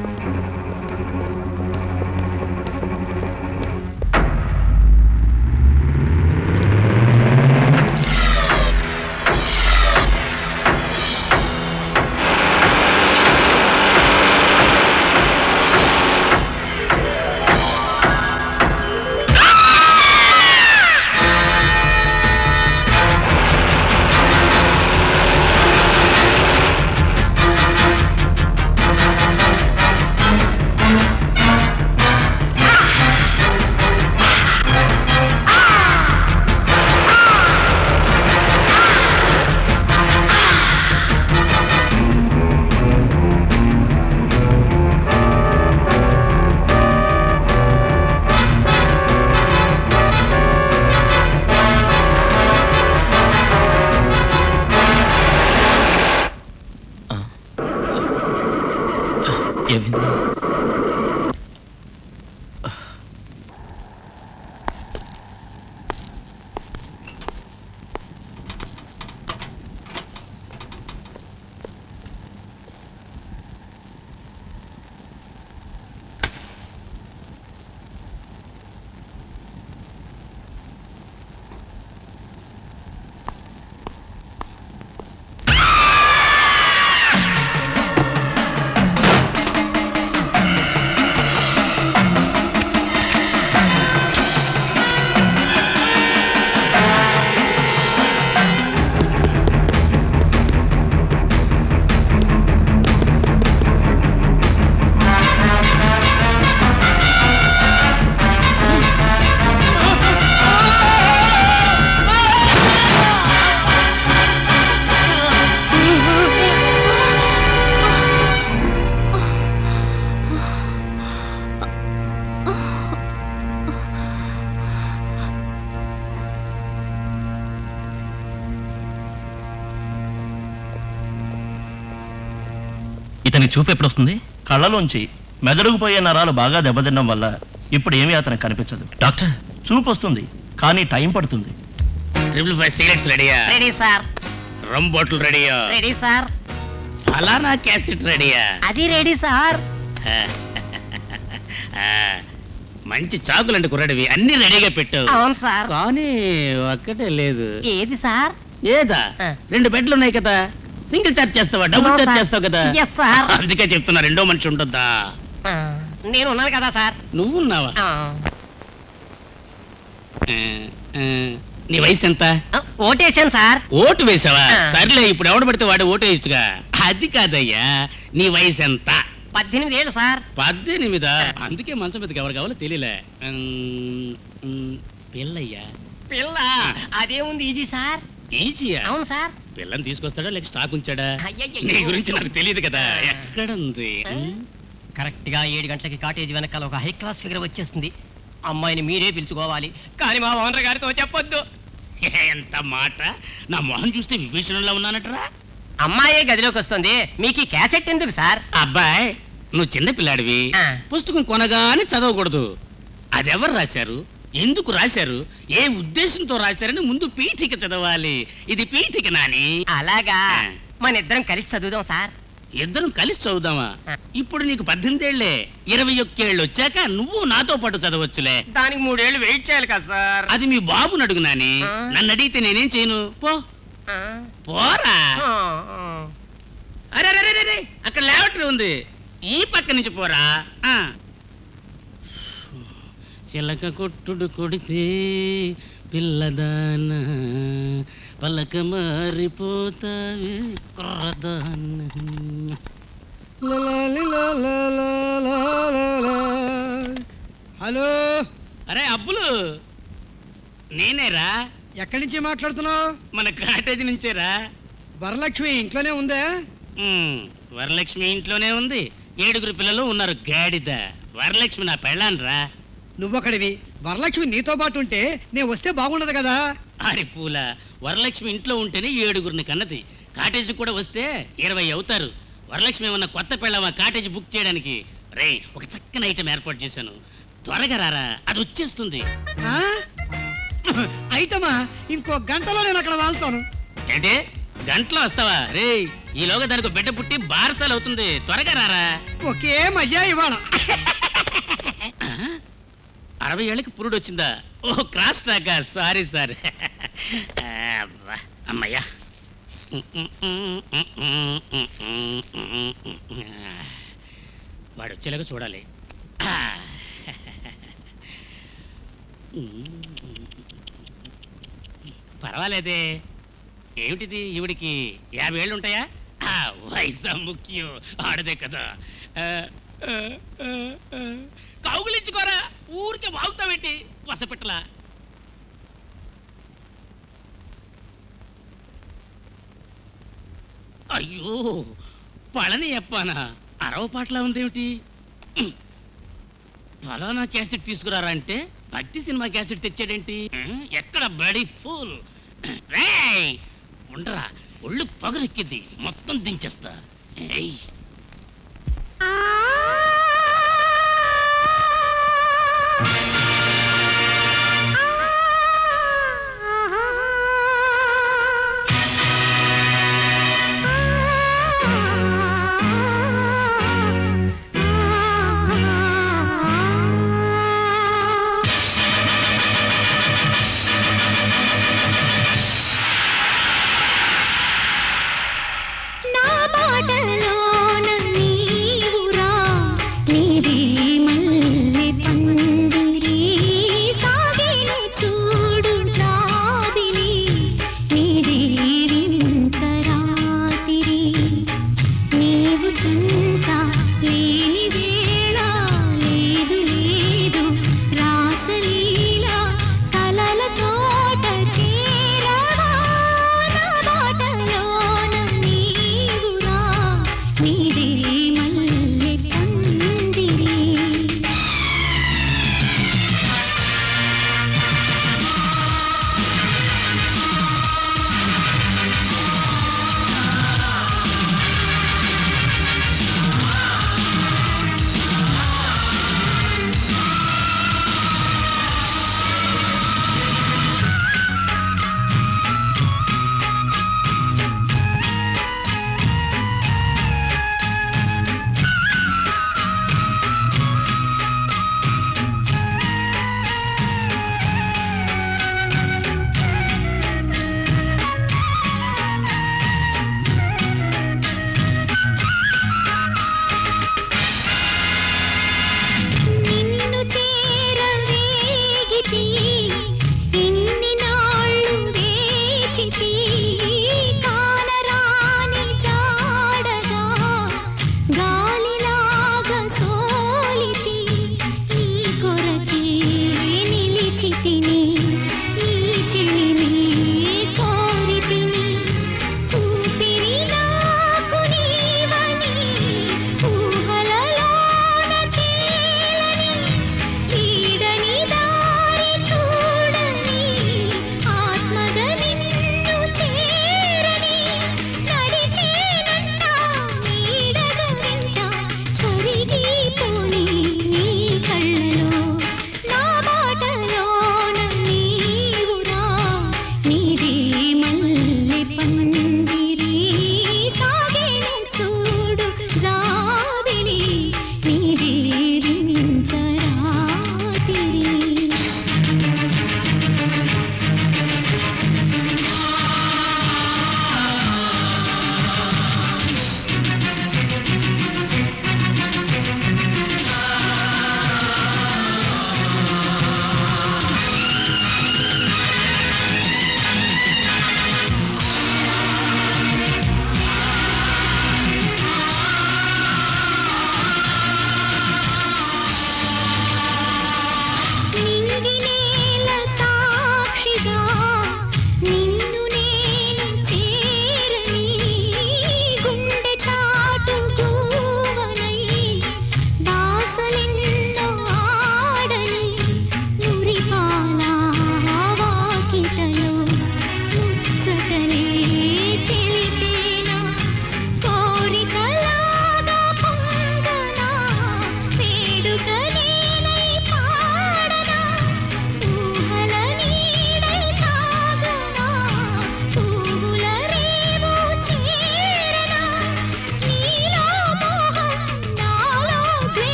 ఏమైంది ఇతని చూపు ఎప్పుడు వస్తుంది కళ్ళలోంచి మెదడుకుపోయే నరాలు బాగా దెబ్బతినడం వల్ల ఇప్పుడు ఏమీ అతనికి కనిపించదు డాక్టర్ చూపు వస్తుంది కానీ టైం పడుతుంది ట్రిపుల్ ఫైవ్ సిగరెట్స్ రెడీయా రెడీ సార్ రమ్ బాటిల్ రెడీయా రెడీ సార్ అలానా క్యాసెట్ రెడీయా అది రెడీ సార్ ఆ, మంచి చాకులంటే కుర్రాడివి అన్ని రెడీగా పెట్టు అవును సార్ కానీ ఒక్కటే లేదు ఏది సార్ ఏదా రెండు బెడ్లు ఉన్నాయి కదా సింగిల్ చార్జ్ చేస్తావా డబుల్ No, చార్జ్ sir. చేస్తావు కదా Yes, sir. అందుకే చెప్తున్నా రెండో మనిషి ఉంటుందా నేను ఉన్నాను కదా సార్ నువ్వున్నావా ఆ, ఆ, నీ వయసు ఎంత ఓటేసాను సార్ ఓటు వేసావా ఆ. సర్లే ఇప్పుడు ఎవడు పడితే వాడు ఓటు వేయచ్చుగా అది కాదయ్యా నీ వయసు ఎంత పద్దెనిమిది ఏళ్ళు సార్ పద్దెనిమిదా అందుకే మంచం మీదకి ఎవరు కావాలో తెలియలే ఉమ్, ఉమ్, పిల్లయ్యా పిల్ల అదేముంది ఈజీ సార్ ఈజీయా అవును సార్ పిల్లని తీసుకొస్తాడా లేక స్టాక్ ఉంచాడా అయ్యయ్యయ్యో. నీ గురించి నాకు తెలియదు కదా ఎక్కడుంది ఉమ్, కరెక్ట్ గా ఏడు గంటలకి కాటేజ్ వెనకాల ఒక హై క్లాస్ ఫిగర్ వచ్చేస్తుంది అమ్మాయిని మీరే పిలుచుకోవాలి కానీ మా ఓనర్ గారితో చెప్పొద్దు ఎంత మాట నా మొహం చూస్తే విభీషణంలో ఉన్నానటరా అమ్మాయే గదిలోకి వస్తుంది మీకు ఈ క్యాసెట్ ఎందుకు సార్ అబ్బాయ్ నువ్వు చిన్న పిల్లాడివి పుస్తకం కొనగానే చదవకూడదు అదెవరు రాశారు ఎందుకు రాశారు ఏ ఉద్దేశంతో రాశారని ముందు పీఠిక చదవాలి ఇది పీఠిక నాని అలాగా మన ఇద్దరం కలిసి చదువుదాం సార్ ఇద్దరం కలిసి చదువుదామా ఇప్పుడు నీకు పద్దెనిమిదేళ్లే ఇరవై ఒక్కేళ్ళు వచ్చాక నువ్వు నాతో పాటు చదవచ్చులే దానికి మూడేళ్లు వెయిట్ చేయాలి కదా సార్ అది మీ బాబుని అడుగు నాని నన్ను అడిగితే నేనేం చేయను పో పోరా అరే అరే, అరే, అరే, అక్కడ లేవటరీ ఉంది ఈ పక్క నుంచి పోరా ఆ. చిలక కొట్టుడు కొడితే పిల్లదాన పలక మారిపోతావే కుర్రదాన హలో అరే అబ్బులు నేనేరా ఎక్కడి నుంచి మాట్లాడుతున్నావు మన కాటేజీ నుంచేరా వరలక్ష్మి ఇంట్లోనే ఉందా ఉమ్, వరలక్ష్మి ఇంట్లోనే ఉంది ఏడుగురు పిల్లలు ఉన్నారు గాడిద వరలక్ష్మి నా పెళ్ళాన్రా నువ్వొకడివి వరలక్ష్మి నీతో పాటు ఉంటే నేను వస్తే బాగుండదు కదా అరే పూల వరలక్ష్మి ఇంట్లో ఉంటేనే ఏడుగురిని కన్నది కాటేజీ కూడా వస్తే ఇరవై అవుతారు వరలక్ష్మి ఏమన్నా కొత్త పెళ్ళవా కాటేజీ బుక్ చేయడానికి రే ఒక చక్కని ఐటెం ఏర్పాటు చేశాను త్వరగా రారా అది వచ్చేస్తుంది ఆ? ఐటమా ఇంకో గంటలో నేను అక్కడ వాళ్తాను ఏంటి గంటలో వస్తావా రే ఈలోగా దానికి బిడ్డ పుట్టి బారసాలు అవుతుంది త్వరగా రారా ఒకే మజా ఇవాళ అరవై ఏళ్ళకి పురుడు వచ్చిందా oh cross track sorry sir అబ్బా, అమ్మయ్యా వాడు వచ్చేలాగా చూడాలి పర్వాలేదే ఏమిటిది ఈవిడికి యాభై ఏళ్ళు ఉంటాయా ఆ, వయసు ముఖ్యం ఆడదే కదా ఆ, ఆ, ఆ, ఆ. కౌగులించుకోరా ఊరికే వాగుతావేంటి వసపెట్టలా అయ్యో పళని చెప్పానా అరవ పాటలా ఉందేమిటి ఫలానా క్యాసెట్ తీసుకురారా అంటే భక్తి సినిమా క్యాసెట్ తెచ్చాడేంటి ఉమ్, ఎక్కడ బడి ఫుల్ రేయ్ ఉండరా ఒళ్ళు పొగరెక్కింది మొత్తం దించేస్తా ఏయ్ నా మాటల్లో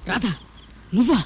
రాధా నువ్వా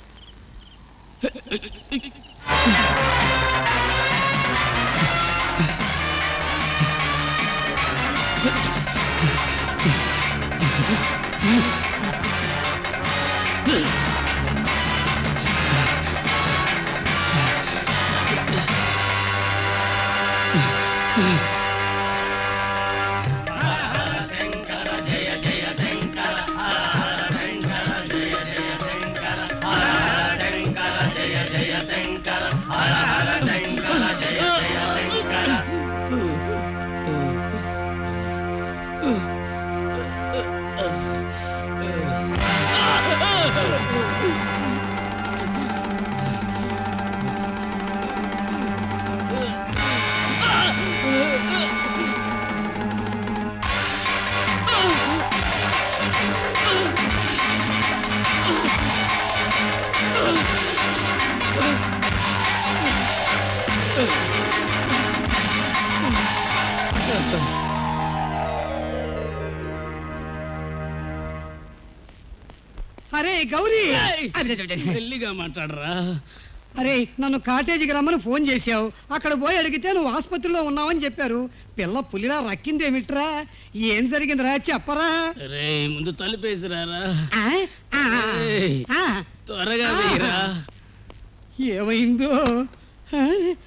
అరే గౌరీ మెల్లిగా మాట్లాడరా అరే నన్ను కాటేజీకి రమ్మని ఫోన్ చేశావు అక్కడ పోయి అడిగితే నువ్వు ఆసుపత్రిలో ఉన్నావని చెప్పారు పిల్ల పులిలా రక్కిందేమిట్రా ఏం జరిగిందిరా చెప్పరా రే ముందు తలుపేసిరారా ఆ? ఆ, ఏయ్, ఆ, త్వరగా ఆ. వేయరా ఏమైందో ఆ?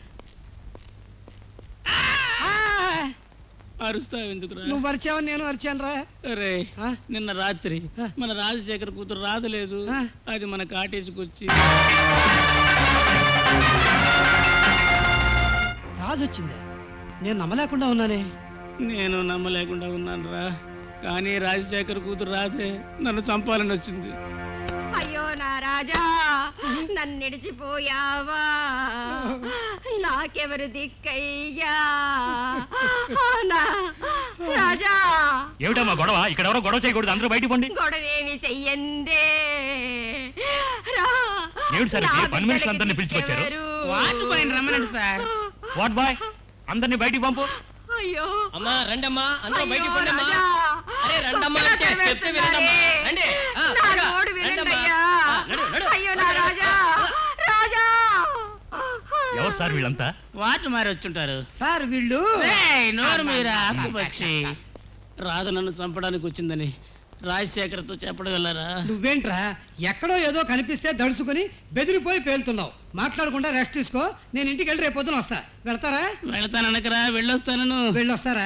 అరుస్తావు ఎందుకురా నువ్వు అరిచావని నేను అరిచానురా రే నిన్న రాత్రి మన రాజశేఖర్ కూతురు రాదలేదు అది మన కాటేజీకి వచ్చి రాజొచ్చింది నేను నమ్మలేకుండా ఉన్నానే నేను నమ్మలేకుండా ఉన్నాను రా కానీ రాజశేఖర్ కూతురు రాదే నన్ను చంపాలని వచ్చింది అయ్యో నా రాజా నన్నిడిచిపోయావా నాకెవరు దిక్కయ్యా ఆ, నా రాజా ఏమిటమ్మా గొడవ ఇక్కడ ఎవరో గొడవ చేయకూడదు అందరూ బయటికి పండి గొడవేమి చెయ్యందే రా ఏమిటి సార్ నా ఇది? పని మనుషులు బిడ్డలకి అందరినీ పిలిచుకొచ్చారు దిక్కెవరు? వార్డు బాయ్ రమ్మనండి సార్ వాట్ బాయ్ అందరినీ బయటికి పంపు అయ్యో అమ్మా రండమ్మా అందరూ అయ్యో, బయటికి పోండమ్మా రాజా. అరే రండమ్మా అంటే తొక్కిన చెప్తే వినండమ్మా తొక్కినారే. రండి ఆ, నా త్వరగా. నోడు వినండి రండమ్మా. అయ్యా. ఆ, నడు, నడు. అయ్యో నా రాజా రాజా ఎవరు సార్ వీళ్ళంతా వార్డు మారి వచ్చుంటారు సార్ వీళ్ళు ఏయ్, నోరు మీరా పక్షి రాధ నన్ను చంపడానికి వచ్చిందని రాజశేఖర్తో చెప్పడం వెళ్ళరా నువ్వేంట్రా ఎక్కడో ఏదో కనిపిస్తే దడుచుకుని బెదిరిపోయి పేలుతున్నావు మాట్లాడకుండా రెస్ట్ తీసుకో నేను ఇంటికి వెళ్ళి రేపు పొద్దున వస్తా వెళ్తారా వెళ్తాననకరా వెళ్ళొస్తానను వెళ్ళొస్తారా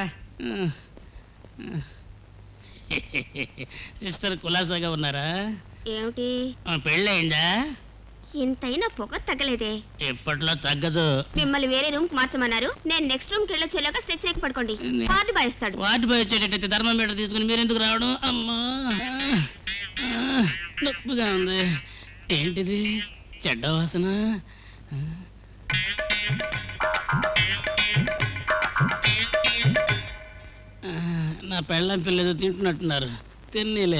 సిస్టర్ కులాసాగా ఉన్నారా ఏమిటి ఆ, పెళ్ళయిందా ఇంతైనా పొగ తగ్గలేదే ఎప్పట్లో తగ్గదు మిమ్మల్ని వేరే రూమ్ కి మార్చమన్నారు నేను నెక్స్ట్ రూమ్ కి వెళ్ళొచ్చేలాగా స్ట్రెచ్ ఎక్కి పడుకోండి వార్డు బాయిస్తాడు వాటి పోయి వచ్చేటట్టయితే ధర్మమీటర్ తీసుకుని మీరు ఎందుకు రావడం అమ్మా ఆ, నొప్పిగా ఉంది ఏంటిది చెడ్డ వాసన ఆ, నా పెళ్ళం పిల్లలు తింటున్నట్టున్నారు తిన్నీలే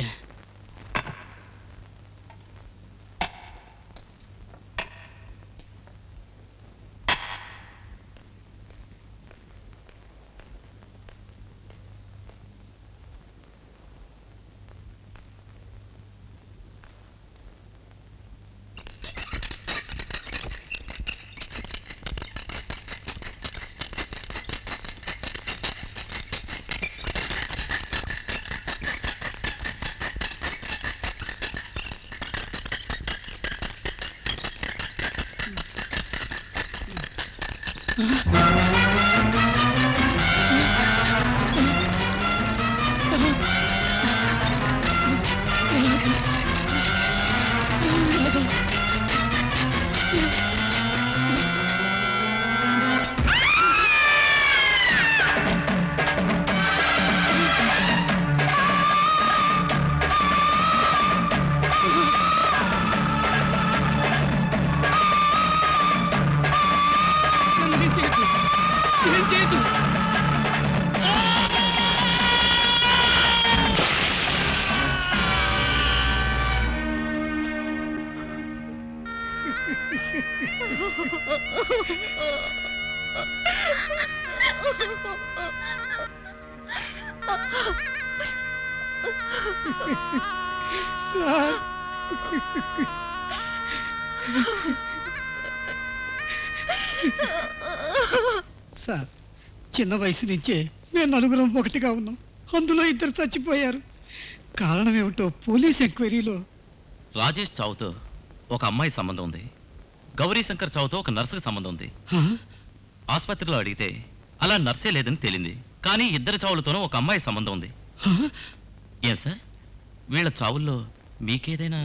సార్ సార్ చిన్న వయసు నుంచే మేము నలుగురం ఒకటిగా ఉన్నాం అందులో ఇద్దరు చచ్చిపోయారు కారణం ఏమిటో పోలీస్ ఎంక్వైరీలో రాజేష్ చావుతో ఒక అమ్మాయి సంబంధం ఉంది గౌరీ శంకర్ చావుతో ఒక నర్సుకు సంబంధం ఉంది హా? ఆసుపత్రిలో అడిగితే అలా నర్సే లేదని తేలింది కానీ ఇద్దరి చావులతోనూ ఒక అమ్మాయి సంబంధం ఉంది హా? ఏం సార్ వీళ్ళ చావుల్లో మీకేదైనా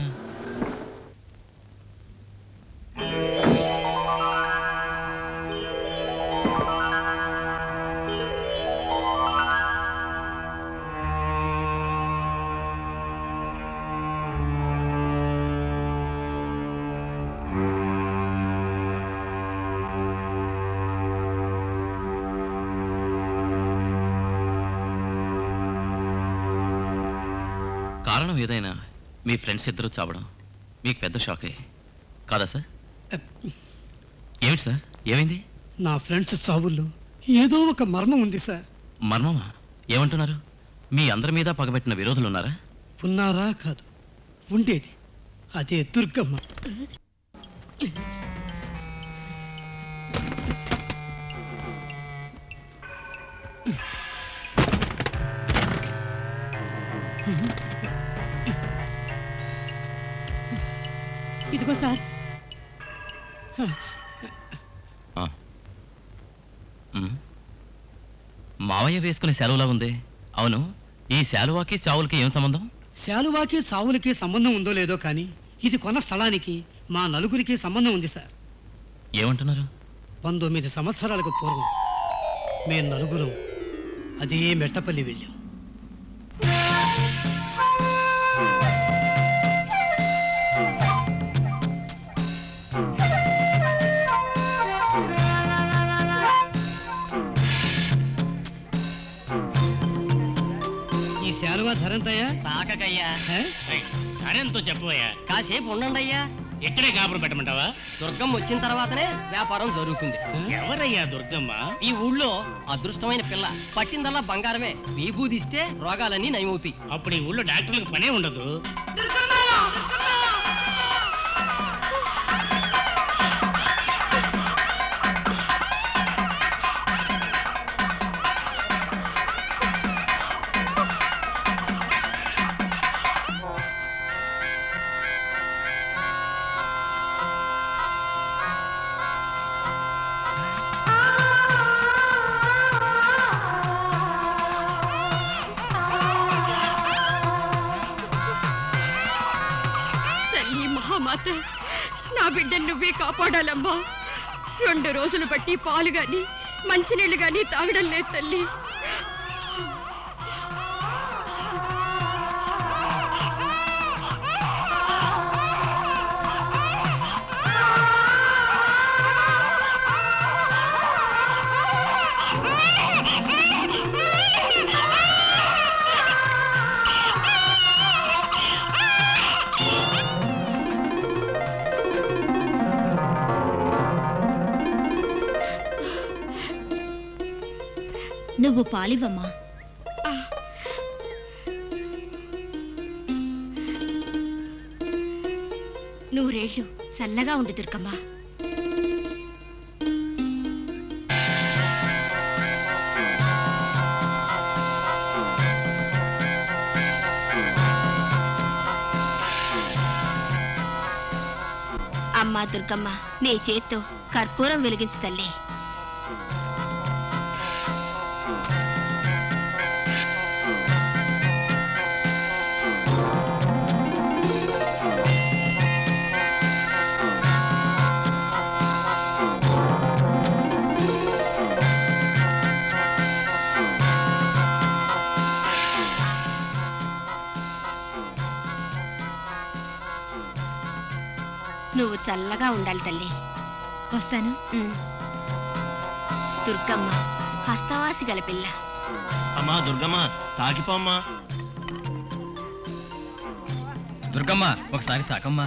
కారణం ఏదైనా మీ ఫ్రెండ్స్ ఇద్దరు చావడం మీకు పెద్ద షాకే కాదా సార్ ఏమిటి సార్ ఏమైంది నా ఫ్రెండ్స్ చావుల్లో ఏదో ఒక మర్మం ఉంది సార్ మర్మమా ఏమంటున్నారు మీ అందరి మీద పగబెట్టిన విరోధులు ఉన్నారా ఉన్నారా కాదు ఉండేది అదే దుర్గమ్మ ఇదిగో సార్ ఆ. మ్. మావయ్య వేసుకునే సెలవులా ఉంది అవును ఈ శాలువాకి చావులకి ఏం సంబంధం శాలువాకి చావులకి సంబంధం ఉందో లేదో కానీ ఇది కొన్న స్థలానికి మా నలుగురికి సంబంధం ఉంది సార్ ఏమంటున్నారు పంతొమ్మిది సంవత్సరాలకు పూర్వం మేము నలుగురం అదే మెట్టపల్లి వెళ్ళాం ఈ శాలువా ధరంతయ్యా తాకకయ్యా అడెంతో చెప్పవయ్యా కాసేపు ఉండండి అయ్యా ఇక్కడే కాపురం పెట్టమంటావా దుర్గం వచ్చిన తర్వాతనే వ్యాపారం జరుగుతుంది ఎవరయ్యా దుర్గమ్మ ఈ ఊళ్ళో అదృష్టమైన పిల్ల పట్టిందల్లా బంగారమే విభూదిస్తే రోగాలన్నీ నయమవుతాయి అప్పుడు ఈ ఊళ్ళో డాక్టర్లకు పనే ఉండదు తల్లి మహామాత నా బిడ్డను నువ్వే కాపాడాలమ్మా రెండు రోజులు బట్టి పాలు గాని మంచినీళ్ళు గాని తాగడం లేదు తల్లి నువ్వు పాలివ్వమ్మా నూరేళ్ళు చల్లగా ఉండు దుర్గమ్మ అమ్మా దుర్గమ్మ నీ చేత్తో కర్పూరం వెలిగించు తల్లి నువ్వు చల్లగా ఉండాలి తల్లి వస్తాను దుర్గమ్మ హస్తవాసి గల పిల్ల అమ్మా దుర్గమ్మ తాకిపోమ్మా దుర్గమ్మ ఒకసారి తాకమ్మా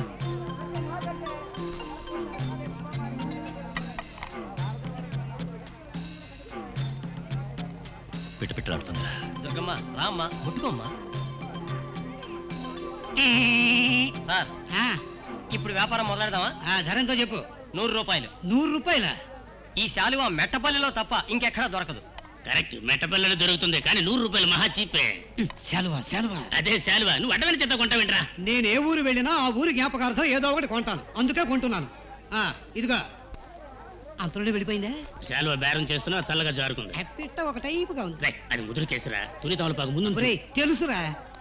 పిటపిటలాడుతుందా దుర్గమ్మ రామ్మా ముట్టుకోమ్మా ఈ సార్ ఇప్పుడు వ్యాపారం మొదలెడదామా ధర ఎంతో చెప్పు నూరు రూపాయలు నూరు రూపాయల ఈ శాలువా మెట్టపల్లిలో తప్ప ఇంకెక్కడా దొరకదు కరెక్ట్ మెట్టపల్లెలో దొరుకుతుంది కానీ నూరు రూపాయలు మహా చీపే శాలువా శాలువా అదే శాలువా నువ్వు అడ్డమైన చెత్త కొంటావేంట్రా నేను ఏ ఊరు వెళ్ళినా ఆ ఊరు జ్ఞాపకార్థం ఏదో ఒకటి కొంటాను అందుకే కొంటున్నాను ఆ, ఇదిగో అంతలోనే వెళ్ళిపోయిందే శాలువా బేరం చేస్తున్నా చల్లగా జారుకుంది పిట్ట ఒక టైపుగా ఉంది రేయ్, అది ముదురు కేసురా తుని తమలపాకు ముందు ఒరేయ్, తెలుసురా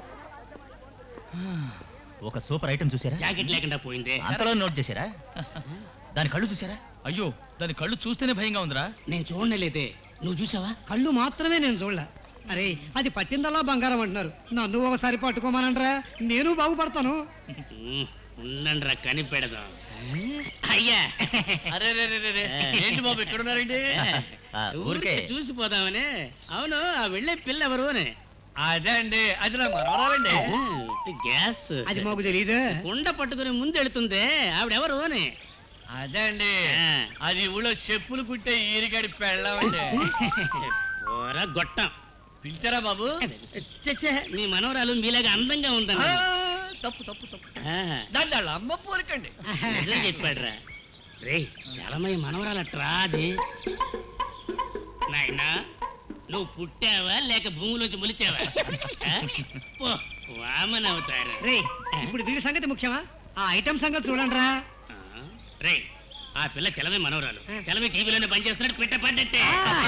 ఒక సూపర్ ఐటమ్ చూసారా జాకెట్ లేకుండా పోయిందే అంతలో నోట్ చేశారా దాని కళ్ళు చూసారా అయ్యో దాని కళ్ళు చూస్తేనే భయంగా ఉందిరా నేను చూడలేదే నువ్వు చూసావా కళ్ళు మాత్రమే నేను చూడలే అరే అది పట్టిందల్లా బంగారం అంటున్నారు నన్ను ఒకసారి పట్టుకోమనండ్రా నేను బాగుపడతాను ఉండండి రా కనిపెడదాం అయ్యా అరే రే రే రే ఏంటి బాబు ఇక్కడ ఉన్నారండి ఆ, ఊరికే ఊరికే చూసిపోదామని అవును ఆ వెళ్ళే పిల్ల ఎవరు అని అదే అండి అది నా మనవరాలండి గ్యాస్ అది మాకు తెలియదు కుండ పట్టుకుని ముందు వెళుతుంది ఆవిడ ఎవరు అని అదే అండి అది ఊళ్ళో చెప్పులు కుట్టే ఈరిగడి పెళ్ళామండి ఓరా గొట్టం పిలిచారా బాబు చచ్చే మీ మనవరాలు మీలాగా అందంగా ఉందన్న తప్పు తప్పు తప్పు ఆ, దాన్ని వాళ్ళ అమ్మ పోలికండి నిజం చెప్పాడురా రే చాలా మంది మనవరాలట్రా అది నాయనా నువ్వు పుట్టావా లేక భూమిలోంచి మొలిచావా ఆ? పో వామన్ అవుతారు రే ఇప్పుడు వీడి సంగతి ముఖ్యమా ఆ ఐటమ్ సంగతి చూడండిరా రే ఆ పిల్ల చలమే మనవరాలు చలమే టీవీలోనే పనిచేస్తున్నాడు పిట్ట పడ్డట్టే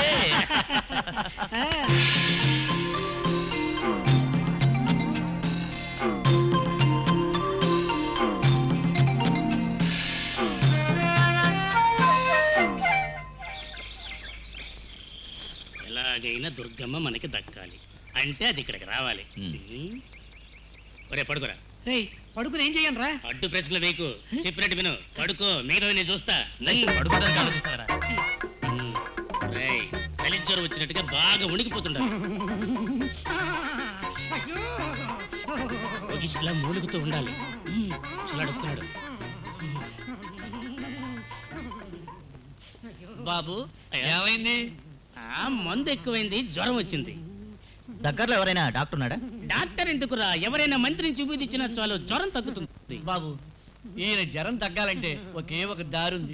ఎలాగైనా దుర్గమ్మ మనకి దక్కాలి అంటే అది ఇక్కడికి రావాలి ఒరే పడుకోరా రేయ్ పడుకుని ఏం చెయ్యను రా అడ్డు ప్రశ్నలు వేకు చెప్పినట్టు విను పడుకో మిగతా నేను చూస్తా పడుకోవడానికి ఆలోచిస్తారా రేయ్, చలి జ్వరం వచ్చినట్టుగా బాగా ఉణికిపోతుండాలి ఇలా మూలుగుతూ ఉండాలి ఉమ్, ముసలాడొస్తున్నాడు బాబు ఏమైంది ఆ మందు ఎక్కువైంది జ్వరం వచ్చింది దగ్గరలో ఎవరైనా డాక్టర్ ఉన్నాడా డాక్టర్ ఎందుకురా ఎవరైనా మంత్రిని చూపిదిచ్చినా చాలు జ్వరం తగ్గుతుంది బాబు ఈయన జ్వరం తగ్గాలంటే ఒకే ఒక దారుంది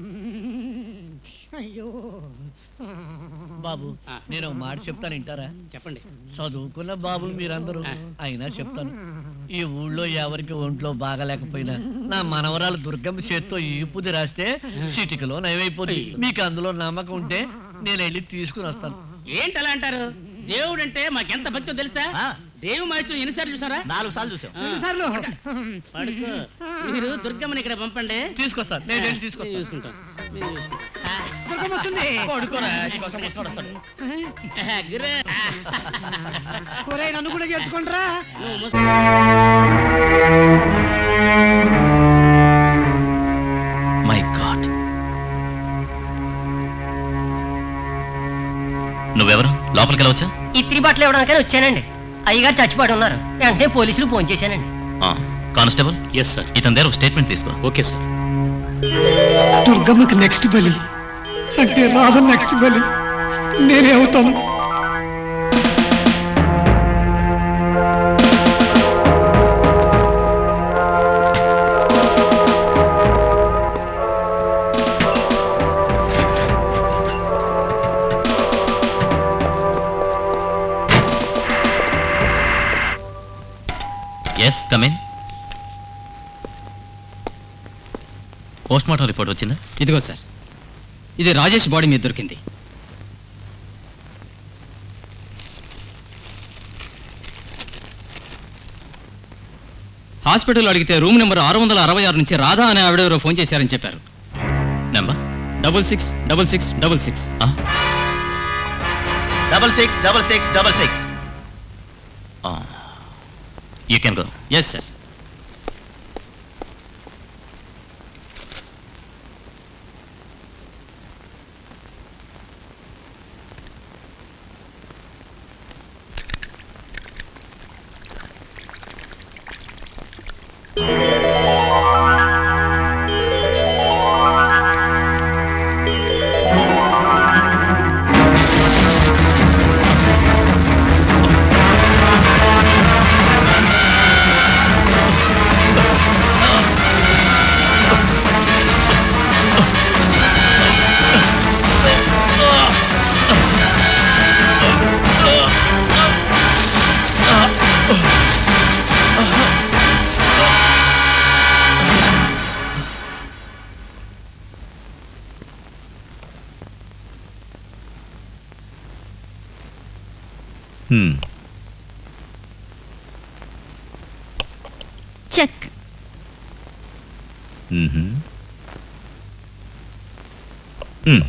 అయ్యో బాబు నేను ఒక మాట చెప్తాను వింటారా చెప్పండి చదువుకున్న బాబులు మీరందరూ అయినా చెప్తాను ఈ ఊళ్ళో ఎవరికి ఒంట్లో బాగలేకపోయినా నా మనవరాలు దుర్గమ్మ చేత్తో ఈపుది రాస్తే చిటికలో నయమైపోతుంది మీకు అందులో నమ్మకం ఉంటే నేను వెళ్ళి తీసుకుని వస్తాను ఏంటి అలా అంటారు దేవుడు అంటే మాకెంత భక్తో తెలుసా దేవు మార్చు ఎన్నిసార్లు చూసారా నాలుగు సార్లు చూసాం ఎన్నిసార్లు? పడుకో మీరు దుర్గమ్మని ఇక్కడ పంపండి తీసుకొస్తాను నేను వెళ్ళి తీసుకొస్తాను చూసుకుంటాం మేము చూసుకుంటాం. దుర్గమ్మ వస్తుంది పడుకోరా నీకోసం ముసలాడు వస్తాడు గుర్రే ఒరేయ్, నన్ను కూడా చేర్చుకుంటారా నువ్వు ముస- మై గాడ్ నువ్వెవరు లోపలికి వెళ్ళవచ్చా ఇత్రి బట్టలు ఇవ్వడానికని వచ్చానండి అయ్యగారు చచ్చిపడి ఉన్నారు వెంటనే పోలీసులు ఫోన్ చేశానండి కానిస్టేబుల్ ఎస్ సార్ ఇతని దగ్గర ఒక స్టేట్మెంట్ తీసుకో ఓకే సార్ దుర్గమ్మకి నెక్స్ట్ బలి అంటే రాధ నెక్స్ట్ బలి నేనే అవుతాను yes come in post mortem report వచ్చిందా ఇదిగో సార్ ఇది రాజేష్ బాడీ మీద దొరికింది హాస్పిటల్ అడిగితే రూమ్ నెంబర్ ఆరు వందల అరవై ఆరు నుంచి రాధా అనే ఆవిడెవరో ఫోన్ చేశారని చెప్పారు number double six double six double six double six double six double six you can go yes sir ఆ హ్మ్. చెక్ మ్మ్హ. హ్మ్.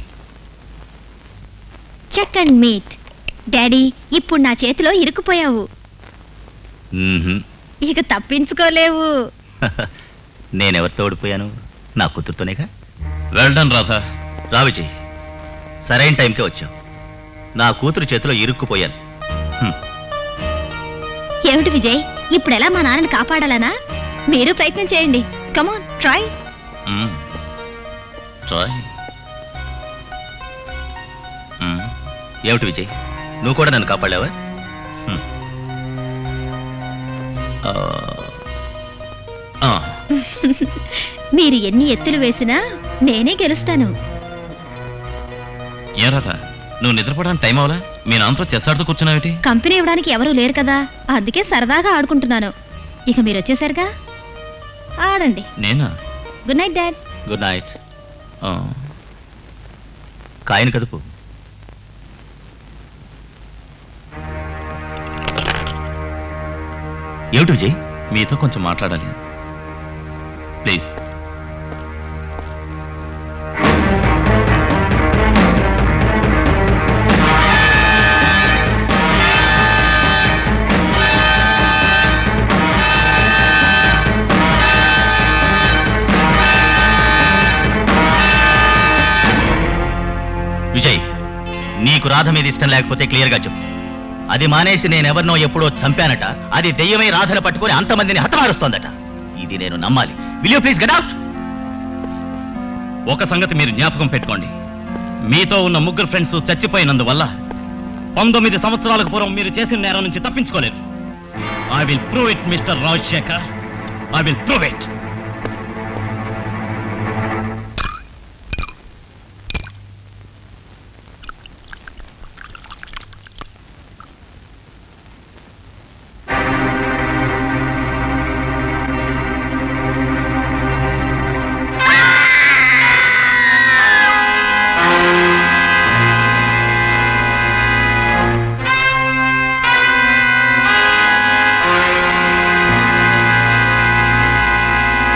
చెక్ అండ్ మీట్ డాడీ ఇప్పుడు నా చేతిలో ఇరుక్కుపోయావు మ్మ్హ. ఇక తప్పించుకోలేవు నేనెవరితో ఓడిపోయాను నా కూతురుతోనేగా వెల్డన్ రాధా రా విజయ్ సరైన టైంకే వచ్చావు నా కూతురు చేతిలో ఇరుక్కుపోయాను ఏమిటి విజయ్ ఇప్పుడు ఎలా మా నాన్నని కాపాడాలనా మీరు ప్రయత్నం చేయండి కమాన్ ట్రై మ్మ్. రాయ్ మ్మ్. ఏమిటి విజయ్ నువ్వు కూడా నన్ను కాపాడావా మ్మ్. ఆ. ఆ. మీరు ఎన్ని ఎత్తులు వేసినా నేనే గెలుస్తాను ఏం రాధా నువ్వు నిద్రపోవడానికి టైం అవలా మీ నాన్నతో చెస్సాడుతూ కూర్చున్నావేటి కంపెనీ ఇవ్వడానికి ఎవరూ లేరు కదా అందుకే సరదాగా ఆడుకుంటున్నాను ఇక మీరు వచ్చేసరిగా ఆడండి నేనా good night dad good night కాయను కదుపు ఏమిటి విజయ్ మీతో కొంచెం మాట్లాడాలి ప్లీజ్ విజయ్ నీకు రాధ మీద ఇష్టం లేకపోతే క్లియర్గా చెప్పు అది మానేసి నేనెవరినో ఎప్పుడో చంపానట అది దెయ్యమై రాధను పట్టుకొని అంతమందిని హతమారుస్తోందట ఇది నేను నమ్మాలి will you please get out ఒక సంగతి మీరు జ్ఞాపకం పెట్టుకోండి మీతో ఉన్న ముగ్గురు ఫ్రెండ్స్ చచ్చిపోయినందువల్ల పంతొమ్మిది సంవత్సరాలకు పూర్వం మీరు చేసిన నేరం నుంచి తప్పించుకోలేరు I will prove it mister Rajasekhar I will prove it ఆ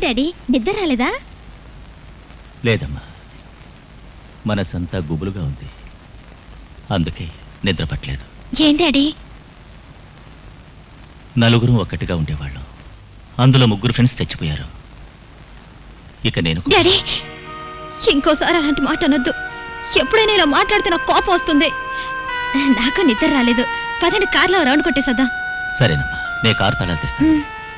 డాడీ నిద్ర రాలేదా లేదమ్మా మనసంతా గుబులుగా ఉంది అందుకే నిద్ర పట్టలేదు ఏం డాడీ నలుగురు ఒక్కటిగా ఉండేవాళ్ళం అందులో ముగ్గురు ఫ్రెండ్స్ చచ్చిపోయారు ఇక నేను కూడా- డాడీ ఇంకోసారి అలాంటి మాట అనొద్దు ఎప్పుడైనా ఇలా మాట్లాడితే నాకు కోపం వస్తుంది నాకు నిద్ర రాలేదు పదండి కార్లో రౌండ్ కొట్టేసద్దాం సరేనమ్మా నే కారు తాళాలు తెస్తాను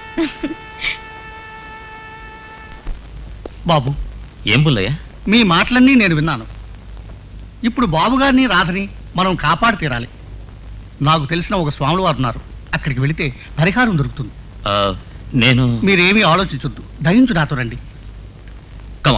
బాబు ఏం బుల్లయ్యా మీ మాటలన్నీ నేను విన్నాను ఇప్పుడు బాబు గారిని రాధని మనం కాపాడి తీరాలి నాకు తెలిసిన ఒక స్వాములు వారు ఉన్నారు అక్కడికి వెళితే పరిహారం దొరుకుతుంది ఆ, నేను మీరేమీ ఆలోచించొద్దు దయించు నాతో రండి కమా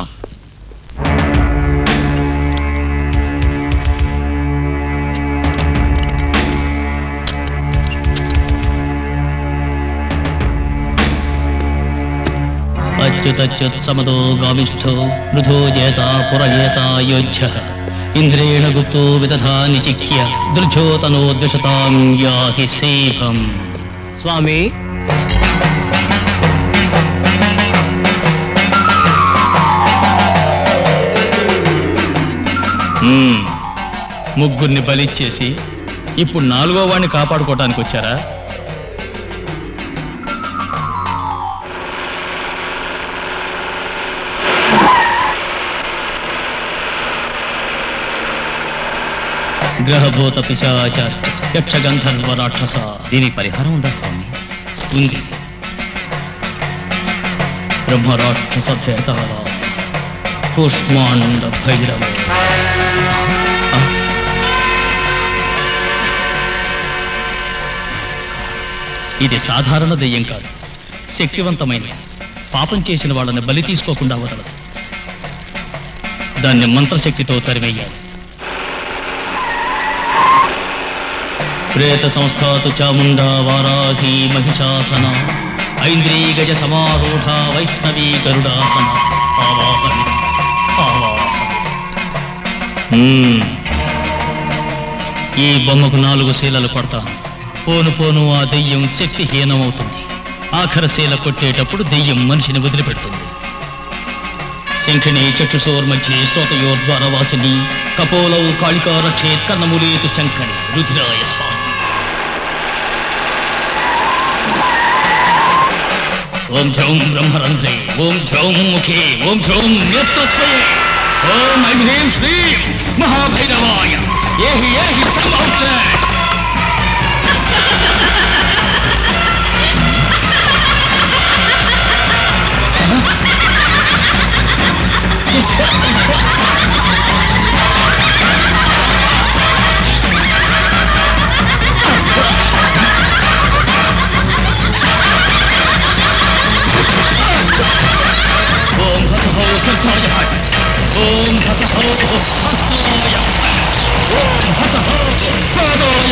అచ్యుతచ్యుత్ సమదో గామిష్ఠో మృధో జేత పురజేత యోధ్య ఇంద్రేణ గుప్తో విదధా నిచిక్య దృఢోతనో ద్విషతాం యాహి సేభం స్వామి మ్మ్. ముగ్గురిని బలిచ్చేసి ఇప్పుడు నాలుగో వాడిని కాపాడుకోవటానికి వచ్చారా గ్రహభూత పిశాచాష్ట యక్షగంధర్వ రాక్షస దీనికి పరిహారం ఉందా స్వామి ఉంది బ్రహ్మరాక్షస భేతాళ కూష్మాండ భైరవ ఇది సాధారణ దెయ్యం కాదు శక్తివంతమైన పాపం చేసిన వాళ్ళని బలి తీసుకోకుండా వదలదు దాన్ని మంత్రశక్తితో తరిమేయాలి ప్రేత సంస్థాతు చాముండా వారాహి మహిషాసన ఐంద్రీ గజ సమారూఢ వైష్ణవీ గరుడాసన ఆవాహన ఆవాహన మ్మ్. ఈ బొమ్మకు నాలుగు శీలలు పడతాను పోను పోను ఆ దెయ్యం శక్తిహీనమవుతుంది ఆఖరి శీల కొట్టేటప్పుడు దెయ్యం మనిషిని వదిలిపెడుతుంది శంఖిని చక్షుషోర్మధ్యే శ్రోతయోర్ద్వారవాసిని కపోలౌ కాళికా రక్షేత్ కర్ణములేతు శంఖని రుధిరాయ స్వాహ ఓం ఝౌం బ్రహ్మరంధ్రే ఓం ఝౌం ముఖే ఓం ఝౌం నేత్రత్వయే ఓం ఐం హ్రీం శ్రీం మహాభైరవాయ ఏహి ఏహి సమౌచ ఓం హసహో సర్సాయ ఓం హసహో హస్తాయ ఓం హసహో సదాయ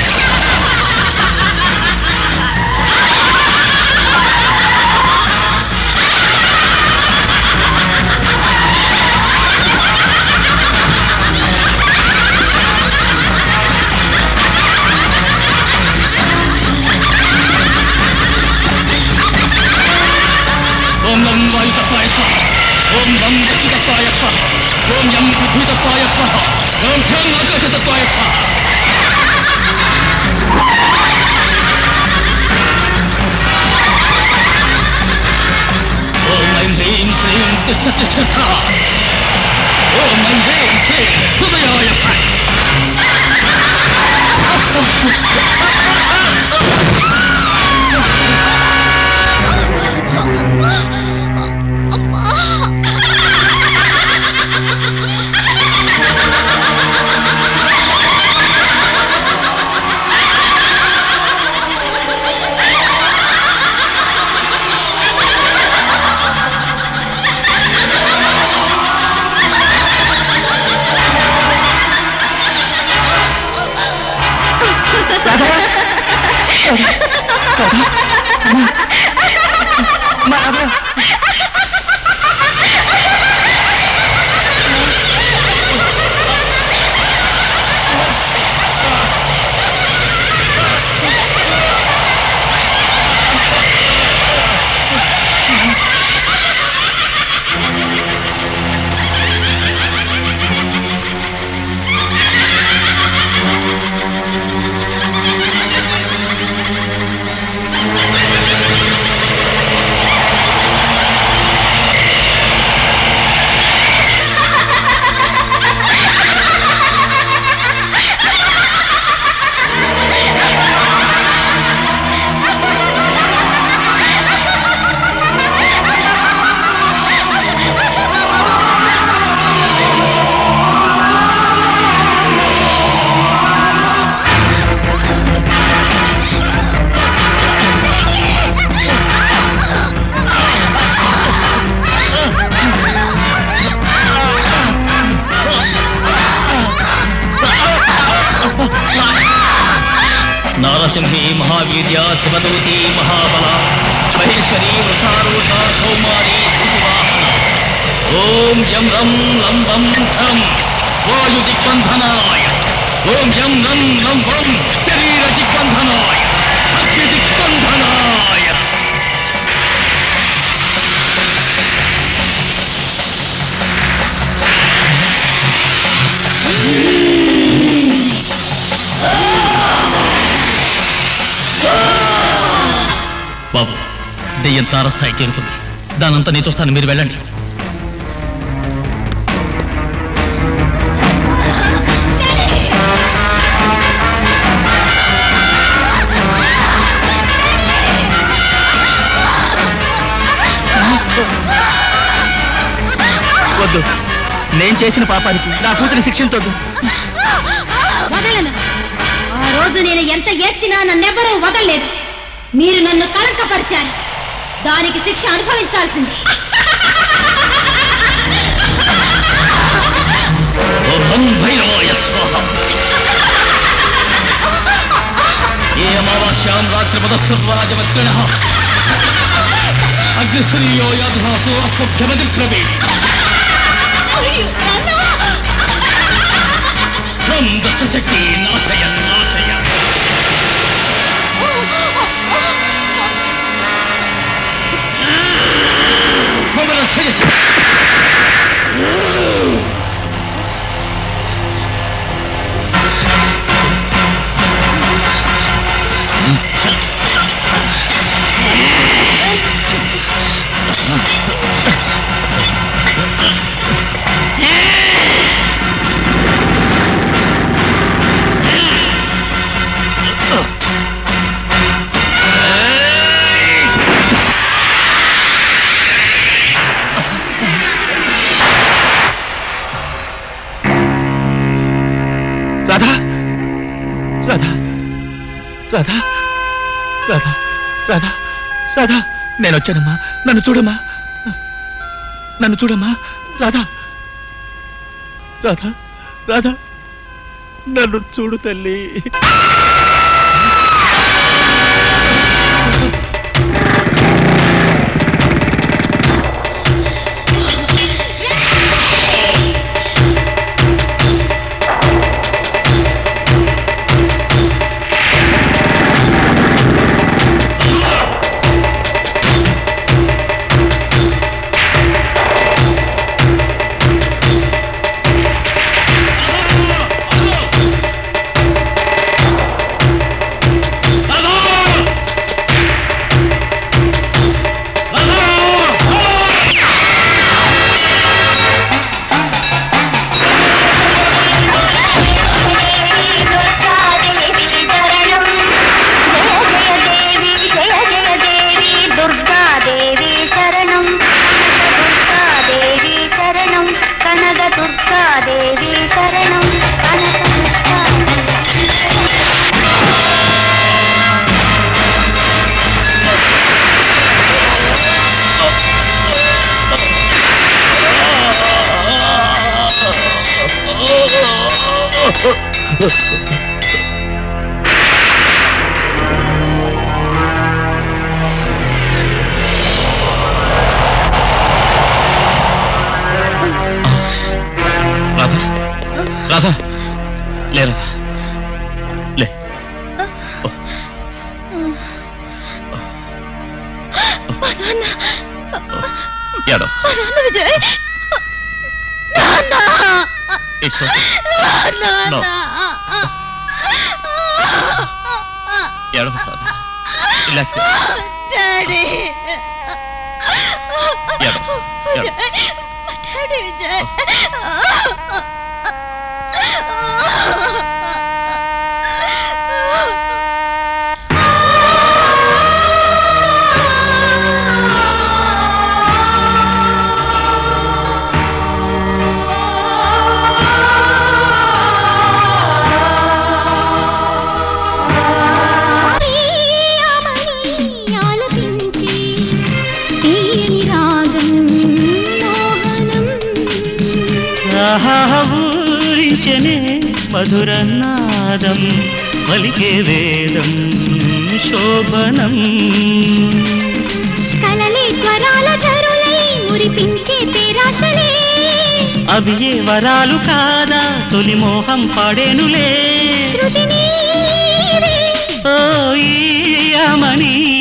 ఓం లం వాయుతత్వాయ స్వాహ ఓం లం యక్షతత్వాయ స్వాహ ఓం యం పృథ్వీతత్వాయ స్వాహ ఓం ఠం ఆకాశతత్వాయ స్వాహ ఓం ఐం హ్రీం శ్రీం తిష్ట తిష్ఠ ఓం ఐం హ్రీం శ్రీం హృదయాయ ఫట్ మహాసింహి మహావీర్య శివదూతి మహాబల మహేశ్వరి వృషారూఢ కౌమారి శిశువాహన ఓం యం రం లం వం ఠం వాయు దిగ్బంధనాయ ఓం యం రం లం వం శరీర దిగ్బంధనాయ అగ్ని దిగ్బంధనాయ బాబు దెయ్యం తారస్థాయి చేరుకుంది దానంతా నేను చూస్తాను మీరు వెళ్ళండి వద్దు నేను చేసిన పాపానికి నా కూతురి శిక్షించొద్దు వదలను ఆ రోజు నేను ఎంత ఏడ్చినా నన్నెవ్వరూ వదలలేదు మీరు నన్ను కళంకపరిచారు దానికి శిక్ష అనుభవించాల్సింది ఓం భైరవాయ స్వాహ ఏ అమావాస్యాం రాత్రి పదస్థుర్రాజమగ్రణ అగ్నిస్త్రీయో యాధాసో అస్మభ్యమదిక్రమే త్వం దుష్టశక్తి నాశయ నాశయ మమ రక్షయ రాధా రాధా రాధా రాధా రాధా రాధా నేను వచ్చానమ్మా నన్ను చూడమ్మా నన్ను చూడమ్మా రాధా రాధా రాధా నన్ను చూడు తల్లి దుర్గాదేవి శరణం దుర్గాదేవి శరణం కనక దుర్గాదేవి శరణం కనక రాధా రాధా లే రాధా లే మా నాన్న ఏడో మా నాన్న విజయ్ నాన్న ఇట్స్ ఓకే No. ఏడో రాధా రిలాక్స్ డాడీ ఏడో ఏడో డాడీ విజయ్ ఆలపించి తీయని రాగం మోహనం ఆహా ఊరించనే మధుర నాదం పలికే వేదం శోభనం కలలే స్వరాల జరులై మురిపించే పేరాశలే అవి ఏ వరాలు కాదా తొలి మోహం పాడేనులే శృతి నీవే ఓ ఈ అమనీ